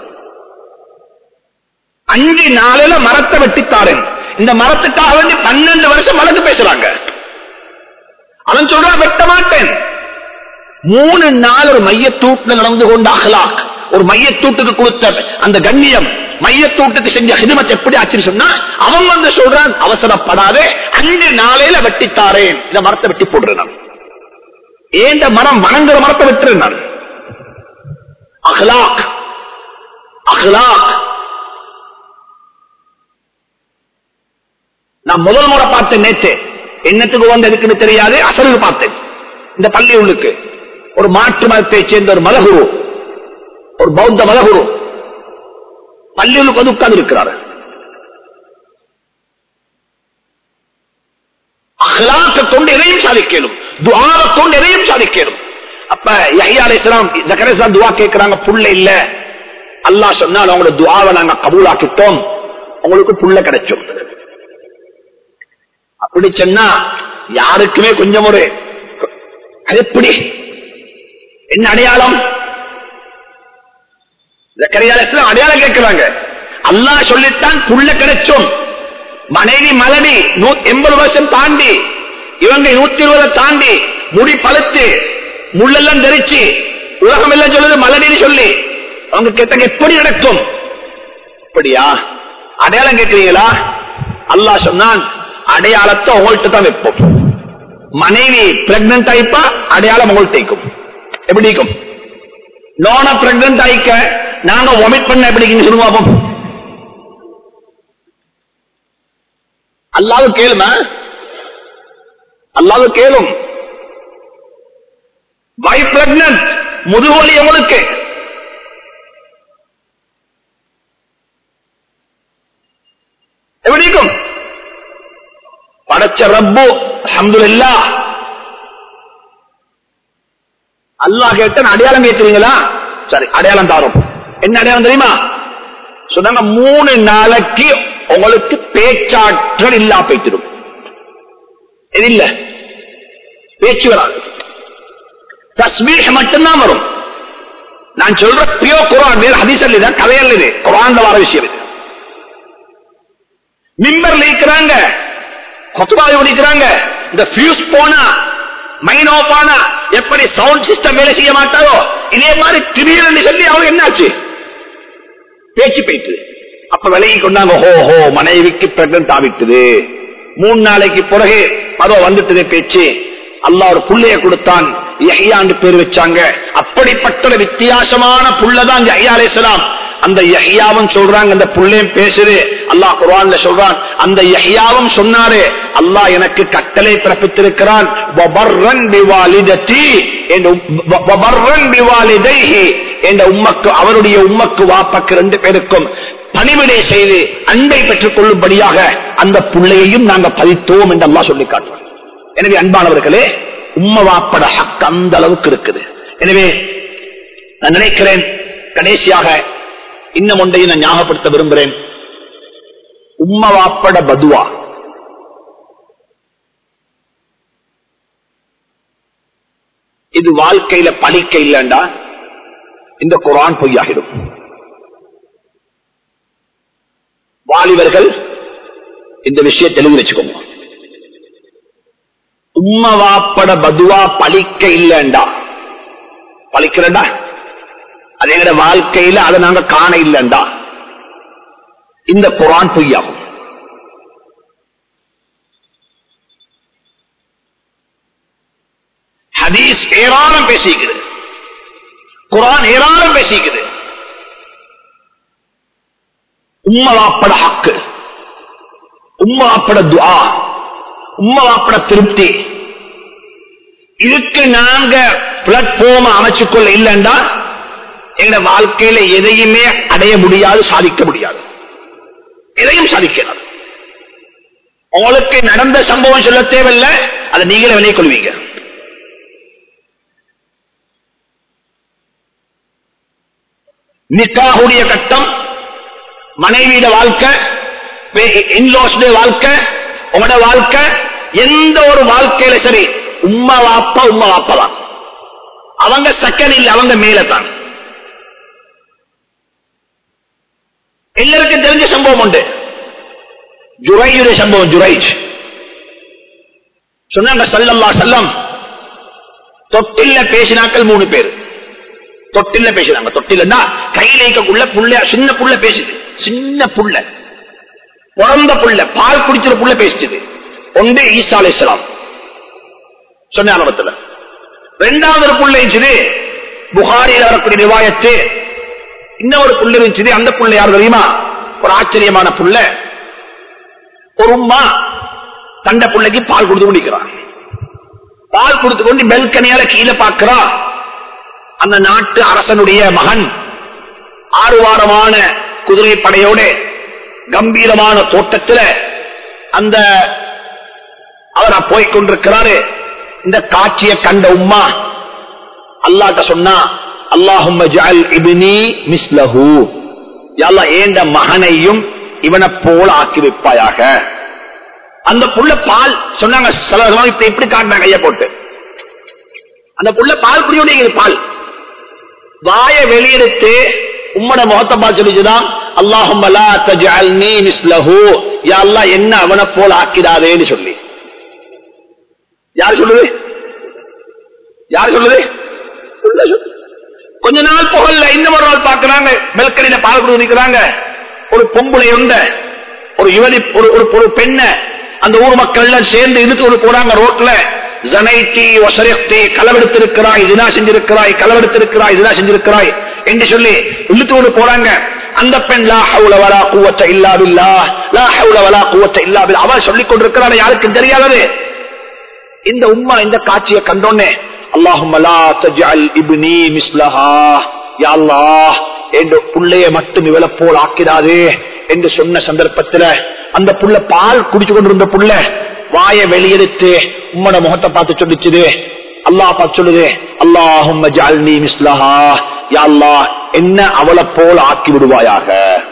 அஞ்சு நாளையில மரத்தை வெட்டித்தாரேன் இந்த மரத்துக்காக வேண்டி பன்னெண்டு வருஷம் வழக்கு பேசுறாங்க அவன் சொல்றான் வெட்ட மாட்டேன் மூணு நாள் ஒரு மையத்தூட்டுல நடந்து கொண்ட அகலாக் ஒரு மையத்தூட்டுக்கு கொடுத்த அந்த கண்ணியம் மையத்தூட்டுக்கு செஞ்ச ஹிதமத் எப்படி ஆச்சுன்னு சொன்னா அவன் வந்து சொல்றான் அவசரப்படாதே அஞ்சு நாளையில வெட்டித்தாரேன் இந்த மரத்தை வெட்டி போடுறேன் நான் ஏந்த மரம் வணங்குற மரத்தை வெட்டுறேன் நான் அகலாக் அகலாக் நான் முதல் முறை பார்த்தேன் நேற்று என்னத்துக்கு வந்ததுக்குன்னு தெரியாது அசலுக்கு பார்த்தேன் இந்த பள்ளி உள்ளுக்கு ஒரு மாற்று மதத்தை சேர்ந்த ஒரு மதகுரு ஒரு பௌத்த மதகுரு பள்ளிகளுக்கு வந்து உட்கார்ந்து இருக்கிறார் அகலாக்க கொண்டு எதையும் சாதிக்கணும் துவார கொண்டு எதையும் சாதிக்கணும் அப்ப யஹ்யா அலைஹிஸ்ஸலாம் ஜக்கரியா துவா கேட்கிறாங்க புள்ள இல்ல அல்லாஹ் சொன்னால் அவங்களோட துவாவை நாங்க கபூலாக்கிட்டோம் உங்களுக்கு புள்ள கிடைக்கும் அப்படி சொன்னா யாருக்குமே கொஞ்சம் ஒரு அது எப்படி என்ன அடையாளம் ஜக்கரியாலயத்தில் அடையாளம் கேட்கிறாங்க அல்லாஹ் சொல்லித்தான் புள்ள கிடைச்சும் மனைவி மலடி எண்பது வருஷம் தாண்டி இவங்க நூத்தி இருபதை தாண்டி முடி பழுத்து முள்ளெல்லாம் தெரிச்சு உலகம் எல்லாம் சொல்லுது மலடின்னு சொல்லி அவங்க கேட்டாங்க எப்படி நடக்கும் அப்படியா அடையாளம் கேட்கிறீங்களா அல்லாஹ் சொன்னான் அடையாளத்தை உங்கள்கிட்ட தான் வைப்போம் மனைவி பிரெக்னன்ட் ஆயிப்பா அடையாளம் உங்கள்கிட்ட இருக்கும் எப்படி இருக்கும் நோன பிரெக்னன்ட் ஆயிக்க நாங்க ஒமிட் பண்ண எப்படி சொல்லுவோம் அல்லாவு கேளுமா அல்லாவு கேளும் வை பிரெக்னன்ட் முதுகோலி எவனுக்கு எப்படி இருக்கும் படைச்ச ரப்பு அஹமதுல்லா அல்லாஹ் கேட்ட அடையாளம் கேட்கிறீங்களா சரி அடையாளம் தாரும் என்ன அடையாளம் தெரியுமா சொன்னாங்க மூணு நாளைக்கு உங்களுக்கு பேச்சாற்றல் இல்லா போய்த்திடும் இது இல்ல பேச்சு வராது தஸ்மீக மட்டும்தான் வரும் நான் சொல்ற பியோ குரான் வேறு ஹதீசல் இது கதையல் இது குரான் வர விஷயம் இது மிம்பர்ல இருக்கிறாங்க கொத்துபாவை ஒடிக்கிறாங்க இந்த பியூஸ் போனா மைன் ஆஃப் ஆனா எப்படி சவுண்ட் சிஸ்டம் வேலை செய்ய மாட்டாரோ இதே மாதிரி திடீர்னு சொல்லி அவங்க என்னாச்சு பேச்சு போயிட்டு அப்ப விலகி கொண்டாங்க ஹோ ஹோ மனைவிக்கு பிரெக்னன்ட் ஆகிட்டுது மூணு நாளைக்கு பிறகு அதோ வந்துட்டது பேச்சு அல்லா ஒரு புள்ளைய கொடுத்தான் யஹ்யான்னு பேர் வச்சாங்க அப்படிப்பட்ட ஒரு வித்தியாசமான புள்ளதான் யஹ்யா அலைஹிஸ்ஸலாம் அந்த யஹ்யாவும் சொல்றாங்க அந்த புள்ளையும் பேசுது அல்லாஹ் குர்ஆன்ல சொல்றான் அந்த யஹ்யாவும் சொன்னாரு அல்லாஹ் எனக்கு கட்டளை பிறப்பித்திருக்கிறான் வபர்ரன் பிவாலிதத்தி என்ற உம்- வ- வபர்ரன் பிவாலிதைஹி என்ற உம்மக்கு அவருடைய உம்மக்கு வாப்பக்கு ரெண்டு பேருக்கும் பணிவிடை செய்து அன்பை பெற்றுக் கொள்ளும்படியாக அந்த புள்ளையையும் நாங்க பதித்தோம் என்று அல்லாஹ் சொல்லி காட்டுவார் எனவே அன்பானவர்களே உம்ம வாப்பட ஹக் அந்த அளவுக்கு இருக்குது எனவே நான் நினைக்கிறேன் கடைசியாக இன்னும் ஒன்றை நான் ஞாபகப்படுத்த விரும்புகிறேன் உம்ம வாப்பட பதுவா இது வாழ்க்கையில படிக்க இல்லைண்டா இந்த குரான் பொய்யாகிடும் வாலிபர்கள் இந்த விஷயத்தை எழுதி வச்சுக்கோங்க உம்ம வாப்பட பதுவா பழிக்க இல்லண்டா பழிக்கிறண்டா அது எங்கட வாழ்க்கையில அதை நாங்க காண இல்லண்டா இந்த குரான் பொய்யாகும் ஹதீஸ் ஏராளம் பேசிக்குது குரான் ஏராளம் பேசிக்குது உம்மவாப்பட ஹக்கு உம்மவாப்பட துஆ உம்மவாப்பட திருப்தி இதுக்கு நாங்க பிளாட்ஃபார்ம் அமைச்சுக்கொள்ள இல்லைண்டா எங்க வாழ்க்கையில எதையுமே அடைய முடியாது சாதிக்க முடியாது எதையும் சாதிக்கலாம் உங்களுக்கு நடந்த சம்பவம் சொல்ல தேவையில்லை அதை நீங்களே விலை கொள்வீங்க நிக்காவுடைய கட்டம் மனைவியிட வாழ்க்கை இன்லோஸ்ட வாழ்க்கை உங்களோட வாழ்க்கை எந்த ஒரு வாழ்க்கையில சரி உம்மா வாப்பா உம்மா வாப்பா தான் அவங்க செகண்ட் இல்ல அவங்க மேல தான் எல்லாருக்கும் தெரிஞ்ச சம்பவம் உண்டு ஜுரையுடைய சம்பவம் ஜுரைஜ் சொன்னாங்க சல்லல்லா செல்லம் தொட்டில்ல பேசினாக்கள் மூணு பேர் தொட்டில்ல பேசுறாங்க தொட்டில்னா கையில இருக்கக்குள்ள புள்ள சின்ன புள்ள பேசுது சின்ன புள்ள பிறந்த புள்ள பால் குடிச்சிற புள்ள பேசுது ஒன்று ஈசா அலை இஸ்லாம் சொன்ன ஆரம்பத்தில் ரெண்டாவது ஒரு புள்ள இருந்துச்சு புகாரியில் வரக்கூடிய நிவாயத்து இன்னொரு புள்ள இருந்துச்சு அந்த புள்ள யார் தெரியுமா ஒரு ஆச்சரியமான புள்ள ஒரு உம்மா தண்ட புள்ளைக்கு பால் கொடுத்து குடிக்கிறான் பால் கொடுத்து கொண்டு பெல்கனியால கீழே பார்க்கிறா அந்த நாட்டு அரசனுடைய மகன் ஆறு வாரமான குதிரை படையோட கம்பீரமான தோட்டத்தில் அந்த அவர் போய்கொண்டிருக்கிறாரு இந்த காட்சியை கண்ட உம்மா அல்லாட்ட சொன்னா அல்லாஹும் மிஸ்லஹு யல்லா ஏண்ட மகனையும் இவனை போல ஆக்கி வைப்பாயாக அந்த புள்ள பால் சொன்னாங்க சில சமயம் இப்ப எப்படி காட்டினாங்க கைய போட்டு அந்த புள்ள பால் குடியோட பால் வாய வெளியெடுத்து உம்மட முகத்தை பார்த்து சொல்லிச்சுதான் அல்லாஹும் என்ன அவனை போல ஆக்கிடாதேன்னு சொல்லி யார் சொல்லுது யார் சொல்லுது புள்ள சொல்லு. கொஞ்ச நாள் புகழ்ல இன்னும் ஒரு நாள் பாக்குறாங்க மெல்கடியில பால் குடி நிற்கிறாங்க ஒரு பொம்பளை உண்ட ஒரு யுவதி ஒரு ஒரு- ஒரு பெண்ண அந்த ஊர் மக்கள் எல்லாம் சேர்ந்து இழுத்து கொண்டு போறாங்க ரோட்ல ஜனைத்தி ஒசரத்தி களவெடுத்திருக்கிறாய் இதுனா செஞ்சிருக்கிறாய் களவெடுத்திருக்கிறாய் இதுனா செஞ்சிருக்கிறாய் என்று சொல்லி இழுத்து கொண்டு போறாங்க அந்த பெண் லா ஹவுல வலா குவத்த இல்லா பில்லா லா ஹவுல வலா குவத்த இல்லா பில்லா அவள் சொல்லிக் கொண்டிருக்கிறாள் யாருக்கும் தெரியாதது இந்த உம்மா இந்த காட்சியை கண்டோன்னே அல்லாஹும் இப்னி மிஸ்லஹா யா அல்லாஹ் என்ற புள்ளைய மட்டும் இவள போல் ஆக்கிடாதே என்று சொன்ன சந்தர்ப்பத்துல அந்த புள்ள பால் குடிச்சு கொண்டிருந்த புள்ள வாயை வெளியெடுத்து உம்மோட முகத்தை பார்த்து சொல்லிச்சுது அல்லாஹ் பார்த்து சொல்லுது அல்லாஹும் ஜால்னி மிஸ்லஹா யா அல்லாஹ் என்ன அவளை போல் ஆக்கி விடுவாயாக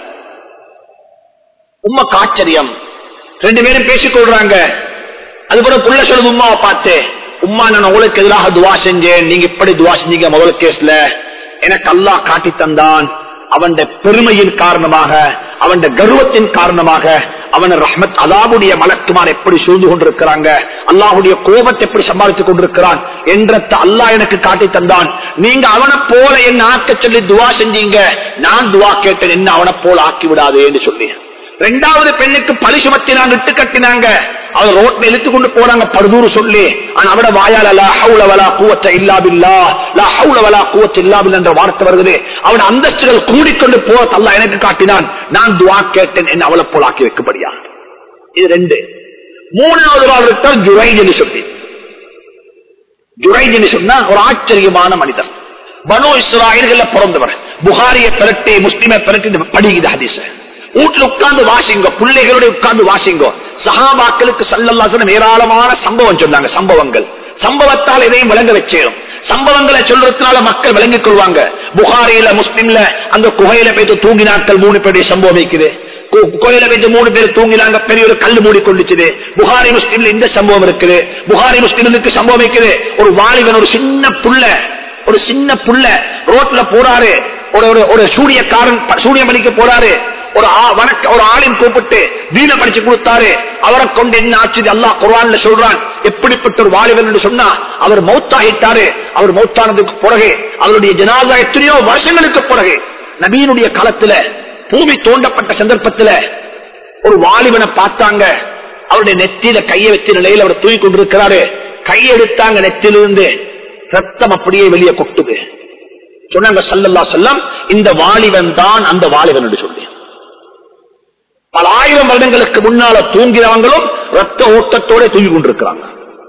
உம்மக்கு ஆச்சரியம் ரெண்டு பேரும் பேசிக் கொள்றாங்க அது கூட புள்ள சொல்லுது உமாவை பார்த்து உம்மா நான் உங்களுக்கு எதிராக துவா செஞ்சேன் நீங்க இப்படி துவா செஞ்சீங்க முதல் கேஸ்ல எனக்கு அல்லாஹ் காட்டி தந்தான் அவன் பெருமையின் காரணமாக அவன் கர்வத்தின் காரணமாக அவன் ரஹ்மத் அதாவுடைய மலக்குமார் எப்படி சூழ்ந்து கொண்டிருக்கிறாங்க அல்லாஹுடைய கோபத்தை எப்படி சம்பாதித்துக் கொண்டிருக்கிறான் என்ற அல்லாஹ் எனக்கு காட்டி தந்தான் நீங்க அவனை போல என்ன ஆக்க சொல்லி துவா செஞ்சீங்க நான் துவா கேட்டேன் என்ன அவனை போல ஆக்கி விடாதே என்று சொல்லி ரெண்டாவது பெண்ணுக்கு பழி சுமத்தினாங்க இட்டு கட்டினாங்க அவர் ரோட்ல இழுத்து கொண்டு போறாங்க படுதூறு சொல்லி ஆனா அவட வாயால லா ஹவுல வலா கூவத்த இல்லா பில்லா லா ஹவுல வலா கூவத்த இல்லா பில்லா என்ற வார்த்தை வருகிறது அவட அந்தஸ்துகள் கூடிக்கொண்டு போற தல்லா எனக்கு காட்டினான் நான் துவா கேட்டேன் என்ன அவளை போல் ஆக்கி வைக்கப்படியா இது ரெண்டு மூணாவது ஆள் இருக்கார் ஜுரைஜ் சொல்லி ஜுரைஜ் சொன்னா ஒரு ஆச்சரியமான மனிதன் பனு இஸ்ராயல்கள பிறந்தவர் புகாரிய பிறட்டி முஸ்லிமை பிறட்டி படிக்குது ஹதீஸ் வீட்டுல உட்கார்ந்து வாசிங்கோ பிள்ளைகளோட உட்கார்ந்து வாசிங்கோ சஹாபாக்களுக்கு சல்லல்லாசனம் ஏராளமான சம்பவம் சொன்னாங்க சம்பவங்கள் சம்பவத்தால் எதையும் விளங்க வச்சேரும் சம்பவங்களை சொல்றதுனால மக்கள் விளங்கிக் கொள்வாங்க புகாரியில முஸ்லிம்ல அந்த குகையில போயிட்டு தூங்கினாக்கள் மூணு பேருடைய சம்பவம் இருக்குது கு- கோயில வைத்து மூணு பேர் தூங்கினாங்க பெரிய ஒரு கல் மூடிக்கொண்டுச்சு புகாரி முஸ்லிம்ல இந்த சம்பவம் இருக்குது புகாரி முஸ்லிமுக்கு சம்பவம் இருக்குது ஒரு வாலிபன் ஒரு சின்ன புள்ள ஒரு சின்ன புள்ள ரோட்ல போறாரு ஒரு ஒரு ஒரு சூரியக்காரன் ப- சூரியன் படிக்க போறாரு ஒரு ஆ- வணக்க ஒரு ஆளின் கூப்பிட்டு தீன படிச்சு கொடுத்தாரு அவரை கொண்டு என்ன ஆச்சு அல்லாஹ் குர்ஆன்ல சொல்றான் எப்படிப்பட்ட ஒரு வாலிபன் என்று சொன்னா அவர் மௌத்தாகிட்டாரு அவர் மௌத்தானதுக்கு பிறகு அவருடைய ஜனாதா எத்தனையோ வருஷங்களுக்கு பிறகு நபீனுடைய காலத்துல பூமி தோண்டப்பட்ட சந்தர்ப்பத்துல ஒரு வாலிபனை பார்த்தாங்க அவருடைய நெத்தியில கையை வச்ச நிலையில அவர் தூக்கி கொண்டிருக்கிறாரு கையெடுத்தாங்க நெத்திலிருந்து ரத்தம் அப்படியே வெளியே கொட்டுது சொன்னாங்க சல்லல்லா செல்லம் இந்த வாலிபன் தான் அந்த வாலிபன் என்று சொல்லி பல ஆயிரம் வருடங்களுக்கு முன்னால தூங்கிறவங்களும் ரத்த ஓட்டத்தோட தூங்கி கொண்டிருக்கிறாங்க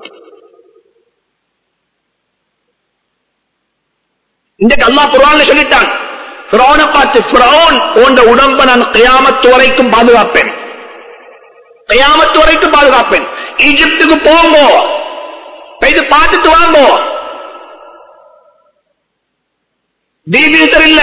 இன்றைக்கு அல்லா குரான் சொல்லிட்டான் பிறோனை பார்த்து பிறோன் போன்ற உடம்ப நான் கயாமத்து வரைக்கும் பாதுகாப்பேன் கயாமத்து வரைக்கும் பாதுகாப்பேன் ஈஜிப்துக்கு போங்கோ இது பார்த்துட்டு வாங்கோ டீபீசர் இல்ல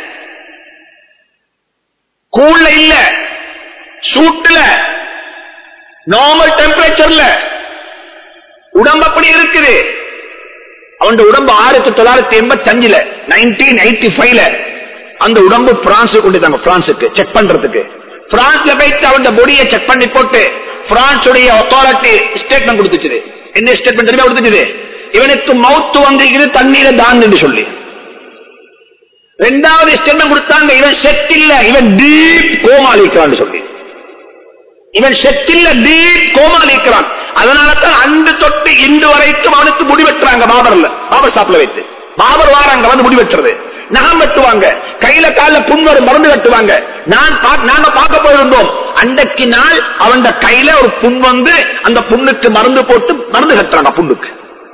கூல்ல இல்ல சூட்டுல நார்மல் டெம்பரேச்சர்ல உடம்பு அப்படி இருக்குது அவன் உடம்பு ஆயிரத்தி தொள்ளாயிரத்தி எண்பத்தி அஞ்சுல நைன்டீன் எயிட்டி ஃபைவ்ல அந்த உடம்பு பிரான்ஸ் கொண்டுதாங்க பிரான்ஸுக்கு செக் பண்றதுக்கு பிரான்ஸ்ல போயிட்டு அவன் பொடியை செக் பண்ணி போட்டு பிரான்ஸ் உடைய அத்தாரிட்டி ஸ்டேட்மெண்ட் கொடுத்துச்சு என்ன ஸ்டேட்மெண்ட் தெரியுமா கொடுத்துச்சு இவனுக்கு மவுத்து வந்திருக்கிறது தண்ணீர தான் என்று சொல்லி ரெண்டாவது ஸ்டேட்மெண்ட் கொடுத்தாங்க இவன் செட் இல்ல இவன் டீப் கோமாளிக்கிறான் சொல்லி இவன் செட்டில்ல டீப் கோமாளிக்கிறான் அதனாலதான் அன்று தொட்டு இன்று வரைக்கும் அவனுக்கு முடிவெட்டுறாங்க பாபர்ல பாபர் சாப்பிட வைத்து பாபர் வாராங்க வந்து முடிவெட்டுறது நகம் வெட்டுவாங்க கையில கால புண்வரும் மருந்து கட்டுவாங்க நான் நாங்க பார்க்க போயிருந்தோம் அன்றைக்கு நாள் அவன் கையில ஒரு புண் வந்து அந்த புண்ணுக்கு மருந்து போட்டு மருந்து கட்டுறாங்க புண்ணுக்கு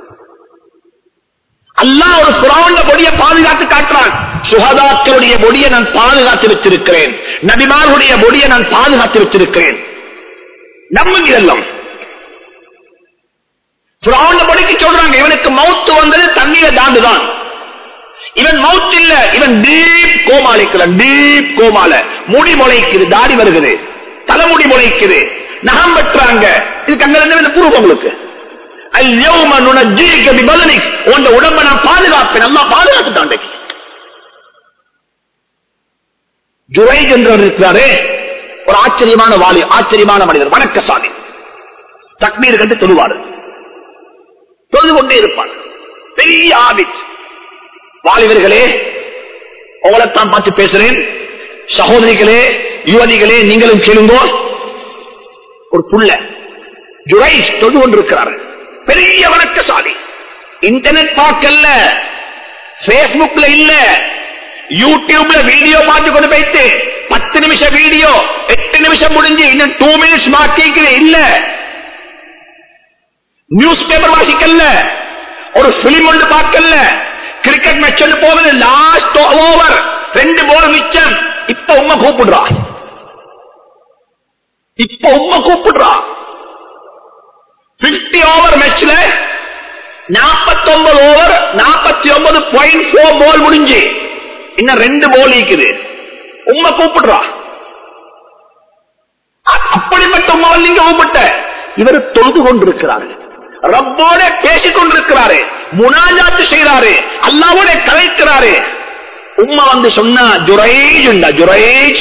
அல்லா ஒரு புறாவுண்ட பொடியை பாதுகாத்து காட்டுறான் சுகதாக்களுடைய பொடியை நான் பாதுகாத்து வச்சிருக்கிறேன் நபிமார்களுடைய பொடியை நான் பாதுகாத்து வச்சிருக்கிறேன் நம்புங்க இதெல்லாம் புறாவுண்ட பொடிக்கு சொல்றாங்க இவனுக்கு மவுத்து வந்தது தண்ணீரை தாண்டுதான் இவன் மவுத் இல்ல இவன் டீப் கோமாளிக்கிறான் டீப் கோமால முடி முளைக்குது தாடி வருகுது தலைமுடி முளைக்குது நகம் வெட்டுறாங்க இதுக்கு அங்க இருந்து பூர்வம் உங்களுக்கு உடம்ப நான் பாதுகாப்பேன் நல்லா பாதுகாத்துட்டான் ஜுரைஜ் என்றவர் இருக்கிறாரே ஒரு ஆச்சரியமான வாலி ஆச்சரியமான மனிதர் வணக்கசாலி தக்மீர் கண்டு தொழுவாரு தொழுது கொண்டே இருப்பார் பெரிய ஆபித் வாலிபர்களே உங்களைத்தான் பார்த்து பேசுறேன் சகோதரிகளே யுவதிகளே நீங்களும் கேளுங்கோ ஒரு புள்ள ஜுரைஸ் தொழுது கொண்டிருக்கிறார் பெரிய வணக்கசாலி இன்டர்நெட் பார்க்கல பேஸ்புக்ல இல்ல யூடியூப்ல வீடியோ பார்த்து கொண்டு போயிட்டு பத்து நிமிஷம் வீடியோ எட்டு நிமிஷம் முடிஞ்சு இன்னும் டூ மினிட்ஸ் மாற்றிக்கிறேன் இல்ல நியூஸ் பேப்பர் வாசிக்கல ஒரு பிலிம் ஒன்று பார்க்கல கிரிக்கெட் மேட்ச் ஒன்று போகுது லாஸ்ட் ஓவர் ரெண்டு போல் மிச்சம் இப்ப உண்மை கூப்பிடுறா இப்ப உண்மை கூப்பிடுறா பிப்டி ஓவர் மேட்ச்ல நாற்பத்தி ஒன்பது ஓவர் நாற்பத்தி ஒன்பது பாயிண்ட் போர் பால் முடிஞ்சு இன்னும் ரெண்டு பால் இருக்குது உண்மை கூப்பிடுறா அப்படிப்பட்ட உண்மை நீங்க கூப்பிட்ட இவர் தொழுது கொண்டிருக்கிறார்கள் ரப்போட பேசிக் கொண்டிருக்கிறாரு முனாஜாத்து செய்யறாரு அல்லாவோட கலைக்கிறாரு உம்மா வந்து சொன்னா ஜுரைஜ் உண்டா ஜுரைஜ்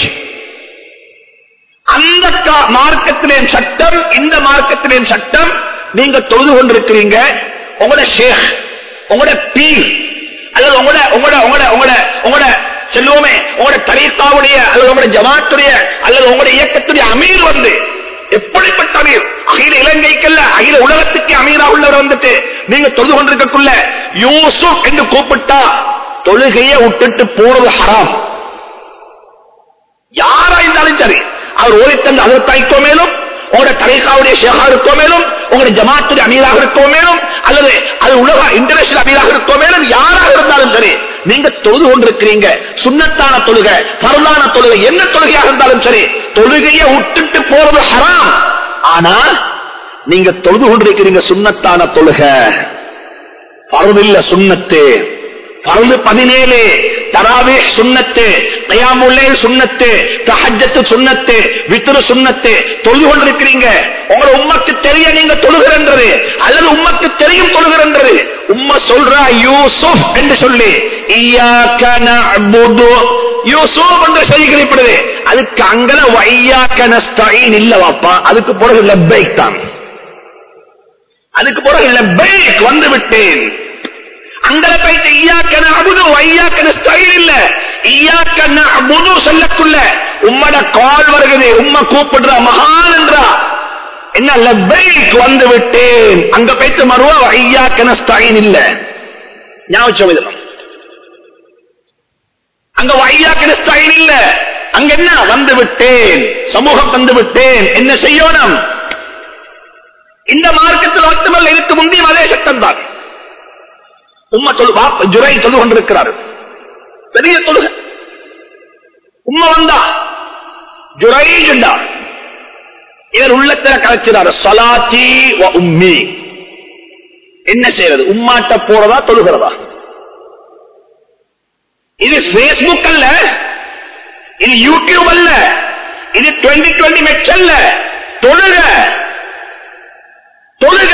அந்த மார்க்கத்திலேயும் சட்டம் இந்த மார்க்கத்திலேயும் சட்டம் நீங்க தொழுது கொண்டிருக்கிறீங்க உங்களோட ஷேக் உங்களோட பீர் அல்லது உங்களோட உங்களோட உங்களோட உங்களோட உங்களோட செல்வோமே உங்களோட தரீக்காவுடைய அல்லது உங்களோட ஜமாத்துடைய அல்லது உங்களோட இயக்கத்துடைய அமீர் வந்து எப்படிப்பட்ட அமீர் அகில இலங்கைக்கல்ல அகில உலகத்துக்கு அமீரா உள்ளவர் வந்துட்டு நீங்க தொழுது கொண்டிருக்கக்குள்ள யூசுப் என்று கூப்பிட்டா தொழுகையை விட்டுட்டு போறது ஹராம் யாரா இருந்தாலும் சரி அவர் ஓடித்தந்த அதற்காய்க்கோ மேலும் உங்களோட தரைக்காவுடைய ஷேகா இருக்கோ மேலும் உங்களுடைய ஜமாத்துடைய அமீராக இருக்கோ மேலும் அல்லது அது உலக இன்டர்நேஷனல் அமீராக இருக்கோ மேலும் யாராக இருந்தாலும் சரி நீங்க தொழுது கொண்டிருக்கிறீங்க சுண்ணத்தான தொழுகை பரலான தொழுகை என்ன தொழுகையாக இருந்தாலும் சரி தொழுகையை விட்டுட்டு போறது ஹராம் ஆனா நீங்க தொழுது கொண்டிருக்கிறீங்க சுண்ணத்தான தொழுகை பரவில்ல சுண்ணத்து பரது பதினேழு தராவே சுண்ணத்து கயாமுல்லே சுண்ணத்து தஹஜத்து சுண்ணத்து வித்துரு சுண்ணத்து தொழுது கொண்டிருக்கிறீங்க உங்களை உம்மக்கு தெரிய நீங்க தொழுகிறன்றது அல்லது உம்மக்கு தெரியும் தொழுகிறன்றது உம்ம சொல்றா யூசுப் என்று சொல்லி யூசுப் என்று செய்கிறப்படுது அதுக்கு அங்கல வையாக்கன இல்ல வாப்பா அதுக்கு பிறகு லெப்பைக் தான் அதுக்கு பிறகு லெப்பைக் வந்து விட்டேன் அங்கல போயிட்டு ஈயாக்கன அபுது ஐயாக்கன ஸ்டைல் இல்ல ஈயாக்கன அபுது சொல்லக்குள்ள உம்மட கால் வருகிறது உம்ம கூப்பிடுற மகான் என்றா என்ன லெப்பைக் வந்து விட்டேன் அங்க போயிட்டு மறுவா ஐயாக்கன ஸ்டைல் இல்ல ஞாபகம் இதெல்லாம் அங்க வையாக்கிற ஸ்டைல் இல்ல அங்க என்ன வந்து விட்டேன் சமூகம் வந்து விட்டேன் என்ன செய்யணும் இந்த மார்க்கத்தில் மட்டுமல்ல இதுக்கு முந்தைய அதே சட்டம் தான் உம்மா சொல்லு பாப்ப ஜுரை சொல்லு கொண்டிருக்கிறார் பெரிய தொழுக உம்மா வந்தா ஜுரை ஜுண்டா இவர் உள்ளத்துல கலைச்சிறாரு சலாத்தி வ உம்மி என்ன செய்யறது உம்மாட்ட போறதா தொழுகிறதா இது பேஸ்புக் அல்ல இது யூடியூப் அல்ல இது டுவெண்டி டுவெண்டி மெச் அல்ல தொழுக தொழுக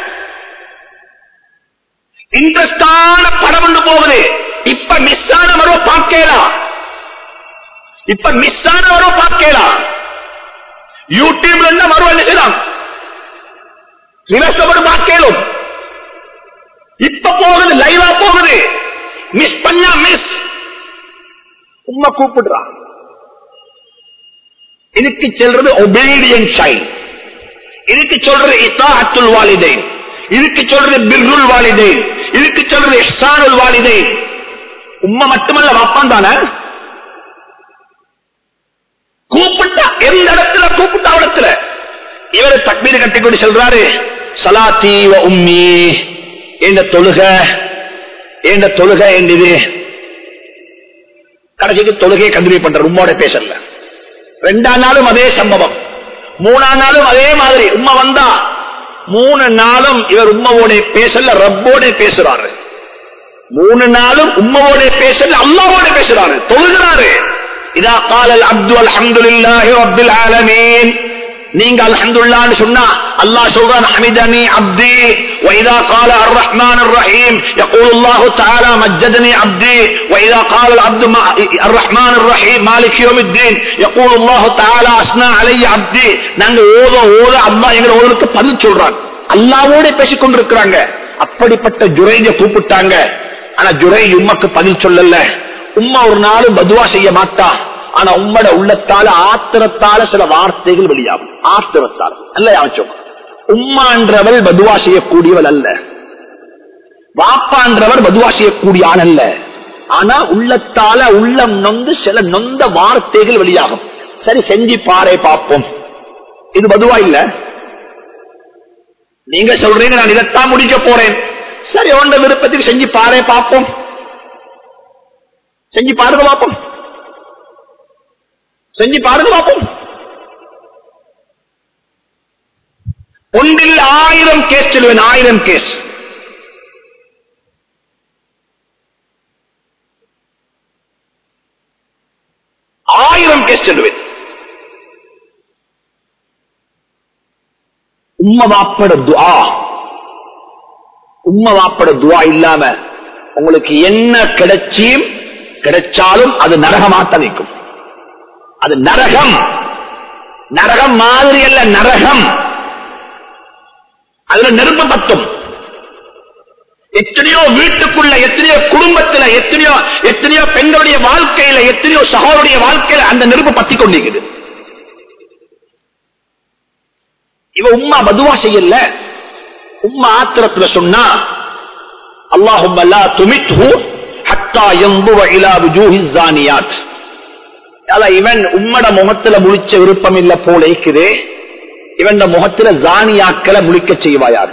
இன்ட்ரெஸ்டான படம் ஒன்று போகுது இப்ப மிஸ் ஆன வரும் பார்க்கலாம் இப்ப மிஸ் ஆன வரும் பார்க்கலாம் யூடியூப்ல என்ன வரும் என்ன செய்யலாம் விமர்சனம் பார்க்கலும் இப்ப போகுது லைவா போகுது மிஸ் பண்ணா மிஸ் உம்மா கூப்பிடுறா இதுக்கு சொல்றது ஒபீடியன் சைல்ட் இதுக்கு சொல்றது இத்தாஹத்துல் வாலிதைன் இதுக்கு சொல்றது பிர்ருல் வாலிதைன் இதுக்கு சொல்றது இஹ்சானுல் வாலிதைன் உம்மா மட்டுமல்ல வாப்பான் தானே கூப்பிட்டா எந்த இடத்துல கூப்பிட்டா இடத்துல இவர் தக்மீர் கட்டிக்கொண்டு சொல்றாரு சலாத்தி வ உம்மி என்ற தொழுக என்ற தொழுக என்றது கடைசிக்கு தொழுகையை கண்டினியூ பண்ற உம்மோட பேசல ரெண்டாம் நாளும் அதே சம்பவம் மூணாம் நாளும் அதே மாதிரி உம்மா வந்தா மூணு நாளும் இவர் உம்மவோட பேசல ரப்போட பேசுறாரு மூணு நாளும் உம்மவோட பேசல அல்லாவோட பேசுறாரு தொழுகிறாரு இதா காலல் அப்து அல்ஹம்துலில்லாஹி ரப்பில் ஆலமீன் நீங்க அல்ஹம்துலில்லாஹ்னு சொன்னா அல்லாஹ் சொல்றான் ஹமிதனி அப்தி وإذا قال الرحمن الرحيم يقول الله تعالى مجدني عبدي وإذا قال العبد الرحمن الرحيم مالك يوم الدين يقول الله تعالى أثنى علي عبدي நாங்க ஓத ஓத அல்லாஹ் எங்களை ஓதுக்கு பதில் சொல்றான் அல்லாவோட பேசிக் கொண்டிருக்கிறாங்க அப்படிப்பட்ட ஜுரைஜ கூப்பிட்டாங்க ஆனா ஜுரை உம்மக்கு பதில் சொல்லல உம்மா ஒரு நாளும் பதுவா செய்ய மாட்டா ஆனா உம்மட உள்ளத்தால ஆத்திரத்தால சில வார்த்தைகள் வெளியாகும் ஆத்திரத்தால் அல்ல யாச்சும் உம்மான்றவள் பதுவா செய்யக்கூடியவள் அல்ல வாப்பான்றவர் பதுவா செய்யக்கூடிய ஆள் அல்ல ஆனா உள்ளத்தால உள்ளம் நொந்து சில நொந்த வார்த்தைகள் வெளியாகும் சரி செஞ்சு பாறை பார்ப்போம் இது பதுவா இல்ல நீங்க சொல்றீங்க நான் இதைத்தான் முடிக்க போறேன் சரி உண்ட விருப்பத்துக்கு செஞ்சு பாறை பார்ப்போம் செஞ்சு பாருங்க பார்ப்போம் செஞ்சு பாருங்க பார்ப்போம் ஒன்றில் ஆயிரம் கேஸ் சொல்லுவேன் ஆயிரம் கேஸ் ஆயிரம் கேஸ் சொல்லுவேன் உம்ம வாப்பட துவா உம்ம வாப்பட துவா இல்லாம உங்களுக்கு என்ன கிடைச்சியும் கிடைச்சாலும் அது நரகமாத்த வைக்கும் அது நரகம் நரகம் மாதிரி அல்ல நரகம் அதுல நெருப்பு பத்தும் எத்தனையோ வீட்டுக்குள்ள எத்தனையோ குடும்பத்துல எத்தனையோ எத்தனையோ பெண்களுடைய வாழ்க்கையில எத்தனையோ சகோதரிய வாழ்க்கையில அந்த நெருப்பு பத்தி கொண்டிருக்குது இவ உம்மா பதுவா செய்யல உம்மா ஆத்திரத்துல சொன்னா அல்லாஹும் அல்லா துமித்ஹு ஹத்தா யம்புவ இலா வுஜூஹி ஸானியாத் அதான் இவன் உம்மட முகத்துல முழிச்ச விருப்பம் இல்ல போல இருக்குது இவன் முகத்துல ஜானியாக்களை முழிக்க செய்வாயாக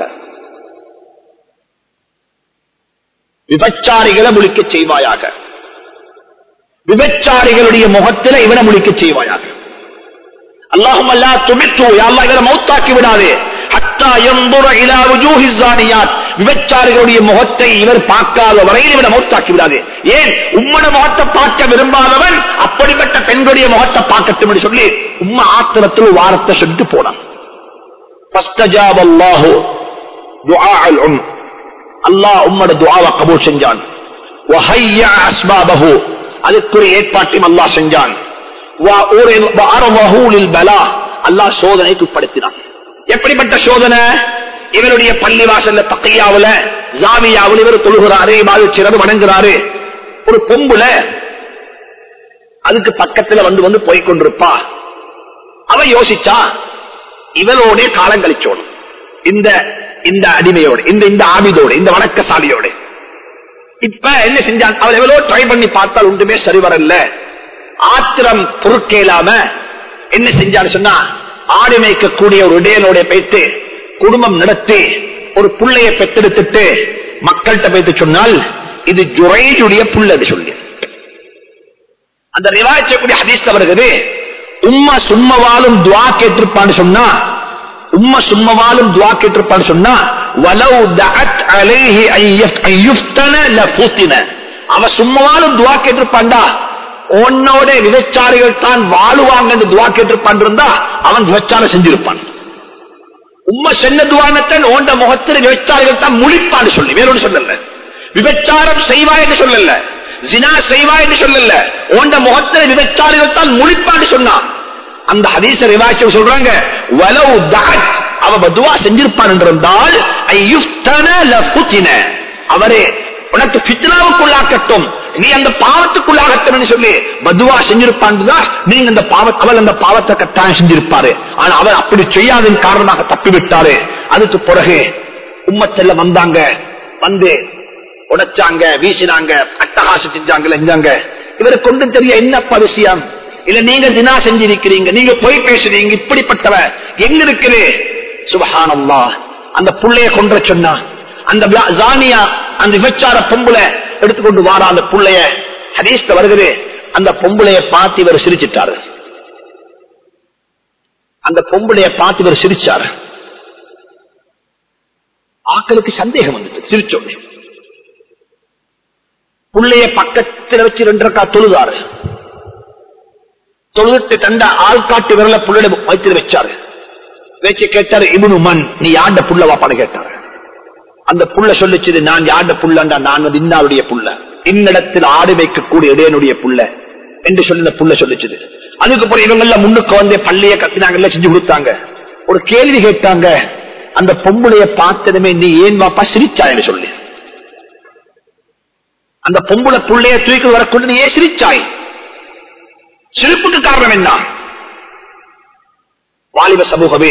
விபச்சாரிகளை முழிக்க செய்வாயாக விபச்சாரிகளுடைய முகத்தில இவனை முழிக்க செய்வாயாக அல்லாஹும் அல்லா துமித்து அல்லா இவரை மௌத்தாக்கி விடாதே ஹத்தா எம்புற இலா வுஜூஹி ஸானியாத் விபச்சாரிகளுடைய முகத்தை இவர் பார்க்காத வரையில் இவரை மௌத்தாக்கி விடாதே ஏன் உம்மட முகத்தை பார்க்க விரும்பாதவன் அப்படிப்பட்ட பெண்களுடைய முகத்தை பார்க்கட்டும் என்று சொல்லி உம்ம ஆத்திரத்தில் வாரத்தை சொல்லிட்டு போனான் فاستجاب الله دعاء الام அல்லாஹ் உம்மட துஆவை கபூல் செஞ்சான் وهيع اسبابه அதுக்குரிய ஏற்பாட்டையும் அல்லாஹ் செஞ்சான் وعرضه للبلاء அல்லாஹ் சோதனைக்கு உட்படுத்தினான் எப்படிப்பட்ட சோதனை இவருடைய பள்ளிவாசல்ல தக்கையாவுல ஜாமியாவில் இவர் தொழுகிறாரு பாதிச்சிறது வணங்குறாரு ஒரு பொம்புல அதுக்கு பக்கத்துல வந்து வந்து போய் கொண்டிருப்பா அவ யோசிச்சா இவளோட காலம் கழிச்சோணும் இந்த இந்த அடிமையோட இந்த இந்த ஆபிதோட இந்த வணக்கசாலியோட இப்ப என்ன செஞ்சான் அவள் எவ்வளவு ட்ரை பண்ணி பார்த்தால் ஒன்றுமே சரி வரல ஆத்திரம் பொருட்கேலாம என்ன செஞ்சான்னு சொன்னா ஆடு மேய்க்கக்கூடிய ஒரு இடையனோட போயிட்டு குடும்பம் நடத்தி ஒரு புள்ளைய பெத்தெடுத்துட்டு மக்கள்கிட்ட போயிட்டு சொன்னால் இது ஜுரைஜுடைய புள்ளது சொல்லி அந்த ரிவாய்ச்சக்கூடிய ஹதீஸ்ல வருகிறது உம்மா சும்மவாலும் துவா கேட்டிருப்பான்னு சொன்னா உம்மா சும்மவாலும் துவா கேட்டிருப்பான்னு சொன்னா வலவு தஅத் அலைஹி ஐயஃப் ஐயுஃப்தன லஃபுத்தின அவ சும்மவாலும் துவா கேட்டிருப்பான்டா உன்னோட விபச்சாரிகள் தான் வாழுவாங்க துவா கேட்டிருப்பான் இருந்தா அவன் விபச்சாரம் செஞ்சிருப்பான் உம்ம சென்ன துவானத்தன் ஓண்ட முகத்தில் விபச்சாரிகள் தான் முழிப்பான்னு சொல்லி வேறொன்று சொல்லல விபச்சாரம் செய்வாய் என்று சொல்லல ஜினா செய்வாய் என்று சொல்லல ஓண்ட முகத்தில் விபச்சாரிகள் தான் முழிப்பான்னு சொன்னான் அந்த ஹதீச ரிவாய்ச்சி சொல்றாங்க வலவு தகத் அவ பதுவா செஞ்சிருப்பான் என்றிருந்தால் ஐயுஃப்தன லஃபுத்தின அவரே உனக்கு பித்னாவுக்குள்ளாக்கட்டும் நீ அந்த பாவத்துக்குள்ளாகட்டும் சொல்லி பதுவா செஞ்சிருப்பான் நீங்க அந்த பாவ அவள் அந்த பாவத்தை கட்டாயம் செஞ்சிருப்பாரு ஆனா அவர் அப்படி செய்யாதன் காரணமாக தப்பி விட்டாரு அதுக்கு பிறகு உம்மத்தெல்ல வந்தாங்க வந்து உடைச்சாங்க வீசினாங்க அட்டகாசம் செஞ்சாங்க செஞ்சாங்க இவரை கொண்டு தெரிய என்ன பரிசியம் இல்ல நீங்க தினா செஞ்சிருக்கிறீங்க நீங்க போய் பேசுறீங்க இப்படிப்பட்டவ எங்க இருக்குது சுபஹானல்லா அந்த புள்ளைய கொன்ற சொன்னா அந்த வியா- ஜானியா அந்த விபச்சார பொம்புல எடுத்துக்கொண்டு வாரா அந்த புள்ளைய ஹதீஸ்ல வருகிறது அந்த பொம்புளைய பார்த்து இவர் சிரிச்சிட்டாரு அந்த பொம்புளைய பார்த்து இவர் சிரிச்சாரு ஆக்களுக்கு சந்தேகம் வந்துட்டு சிரிச்சோடனே புள்ளைய பக்கத்துல வச்சு ரெண்டு ரக்கா தொழுதாரு தொழுதுட்டு தண்ட ஆள் காட்டி விரல புள்ளைய வயிற்றுல வச்சாரு வச்சு கேட்டாரு இவனு மண் நீ யாண்ட புள்ள வாப்பாடு கேட்டாரு அந்த புள்ள சொல்லிச்சது நான் யாண்ட புள்ளண்டா நான் வந்து இன்னாருடைய புள்ள இன்னிடத்தில் ஆடு வைக்கக்கூடிய இடையனுடைய புள்ள என்று சொல்லி இந்த புள்ள சொல்லிச்சது அதுக்கப்புறம் இவங்க எல்லாம் முன்னுக்கு வந்து பள்ளிய கத்தினாங்க எல்லாம் செஞ்சு கொடுத்தாங்க ஒரு கேள்வி கேட்டாங்க அந்த பொம்புளைய பார்த்ததுமே நீ ஏன் வாப்பா சிரிச்சாய்னு சொல்லி அந்த பொம்புளை புள்ளைய தூக்கி வரக்கொண்டு நீ ஏன் சிரிச்சாய் சிரிப்புக்கு காரணம் என்ன வாலிப சமூகமே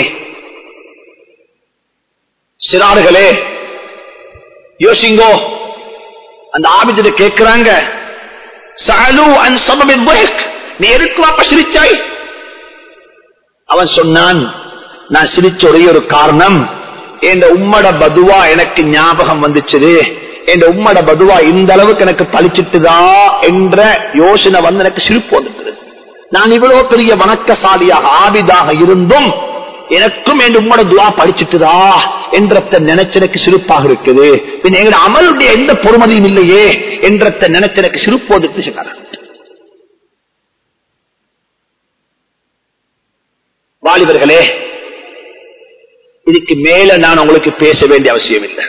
சிறார்களே யோசிங்கோ அந்த ஆபிதிட கேட்கிறாங்க சஅலு அன் சபபின் வஹக். நீ எதுக்கு வாப்ப சிரிச்சாய் அவன் சொன்னான் நான் சிரிச்ச ஒரே ஒரு காரணம் என் உம்மட பதுவா எனக்கு ஞாபகம் வந்துச்சுது என் உம்மட பதுவா இந்த அளவுக்கு எனக்கு பழிச்சிட்டுதா என்ற யோசனை வந்து எனக்கு சிரிப்பு வந்துட்டது நான் இவ்வளவு பெரிய வணக்கசாலியாக ஆபிதாக இருந்தும் எனக்கும் என் உம்மட துவா படிச்சுட்டுதா என்றத நினைச்சு எனக்கு சிரிப்பாக இருக்குது பின் எங்க அமலுடைய எந்த பொறுமதியும் இல்லையே என்றத நினைச்சு எனக்கு சிரிப்பு வந்துட்டு சொன்னார் வாலிபர்களே இதுக்கு மேல நான் உங்களுக்கு பேச வேண்டிய அவசியம் இல்லை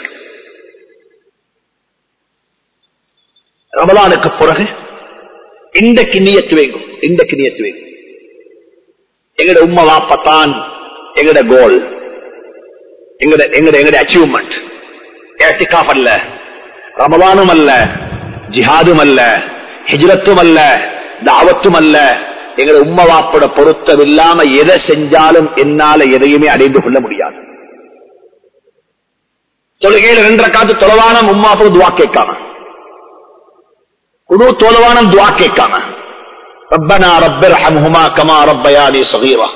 ரமலானுக்கு பிறகு இன்றைக்கு நியத்து வைக்கும் இன்றைக்கு நியத்து வைக்கும் எங்கட உம்மா வாப்பத்தான் எங்கட கோல் எங்கட எங்கட எங்கட அச்சீவ்மெண்ட் ஏத்திகாஃப் அல்ல ரமலானும் அல்ல ஜிஹாதும் அல்ல ஹிஜ்ரத்தும் அல்ல தாவத்தும் அல்ல எங்களை உம்ம வாப்போட பொருத்தம் இல்லாம எதை செஞ்சாலும் என்னால எதையுமே அடைந்து கொள்ள முடியாது தொழுகையில் ரெண்டரை காத்து தொலைவானம் உம்மாப்போ துவா கேட்காம குழு தொலைவானம் துவா கேட்காம ரப்பனா ரப்பர் ஹம்ஹுமா கமா ரப்பயானி சகீரா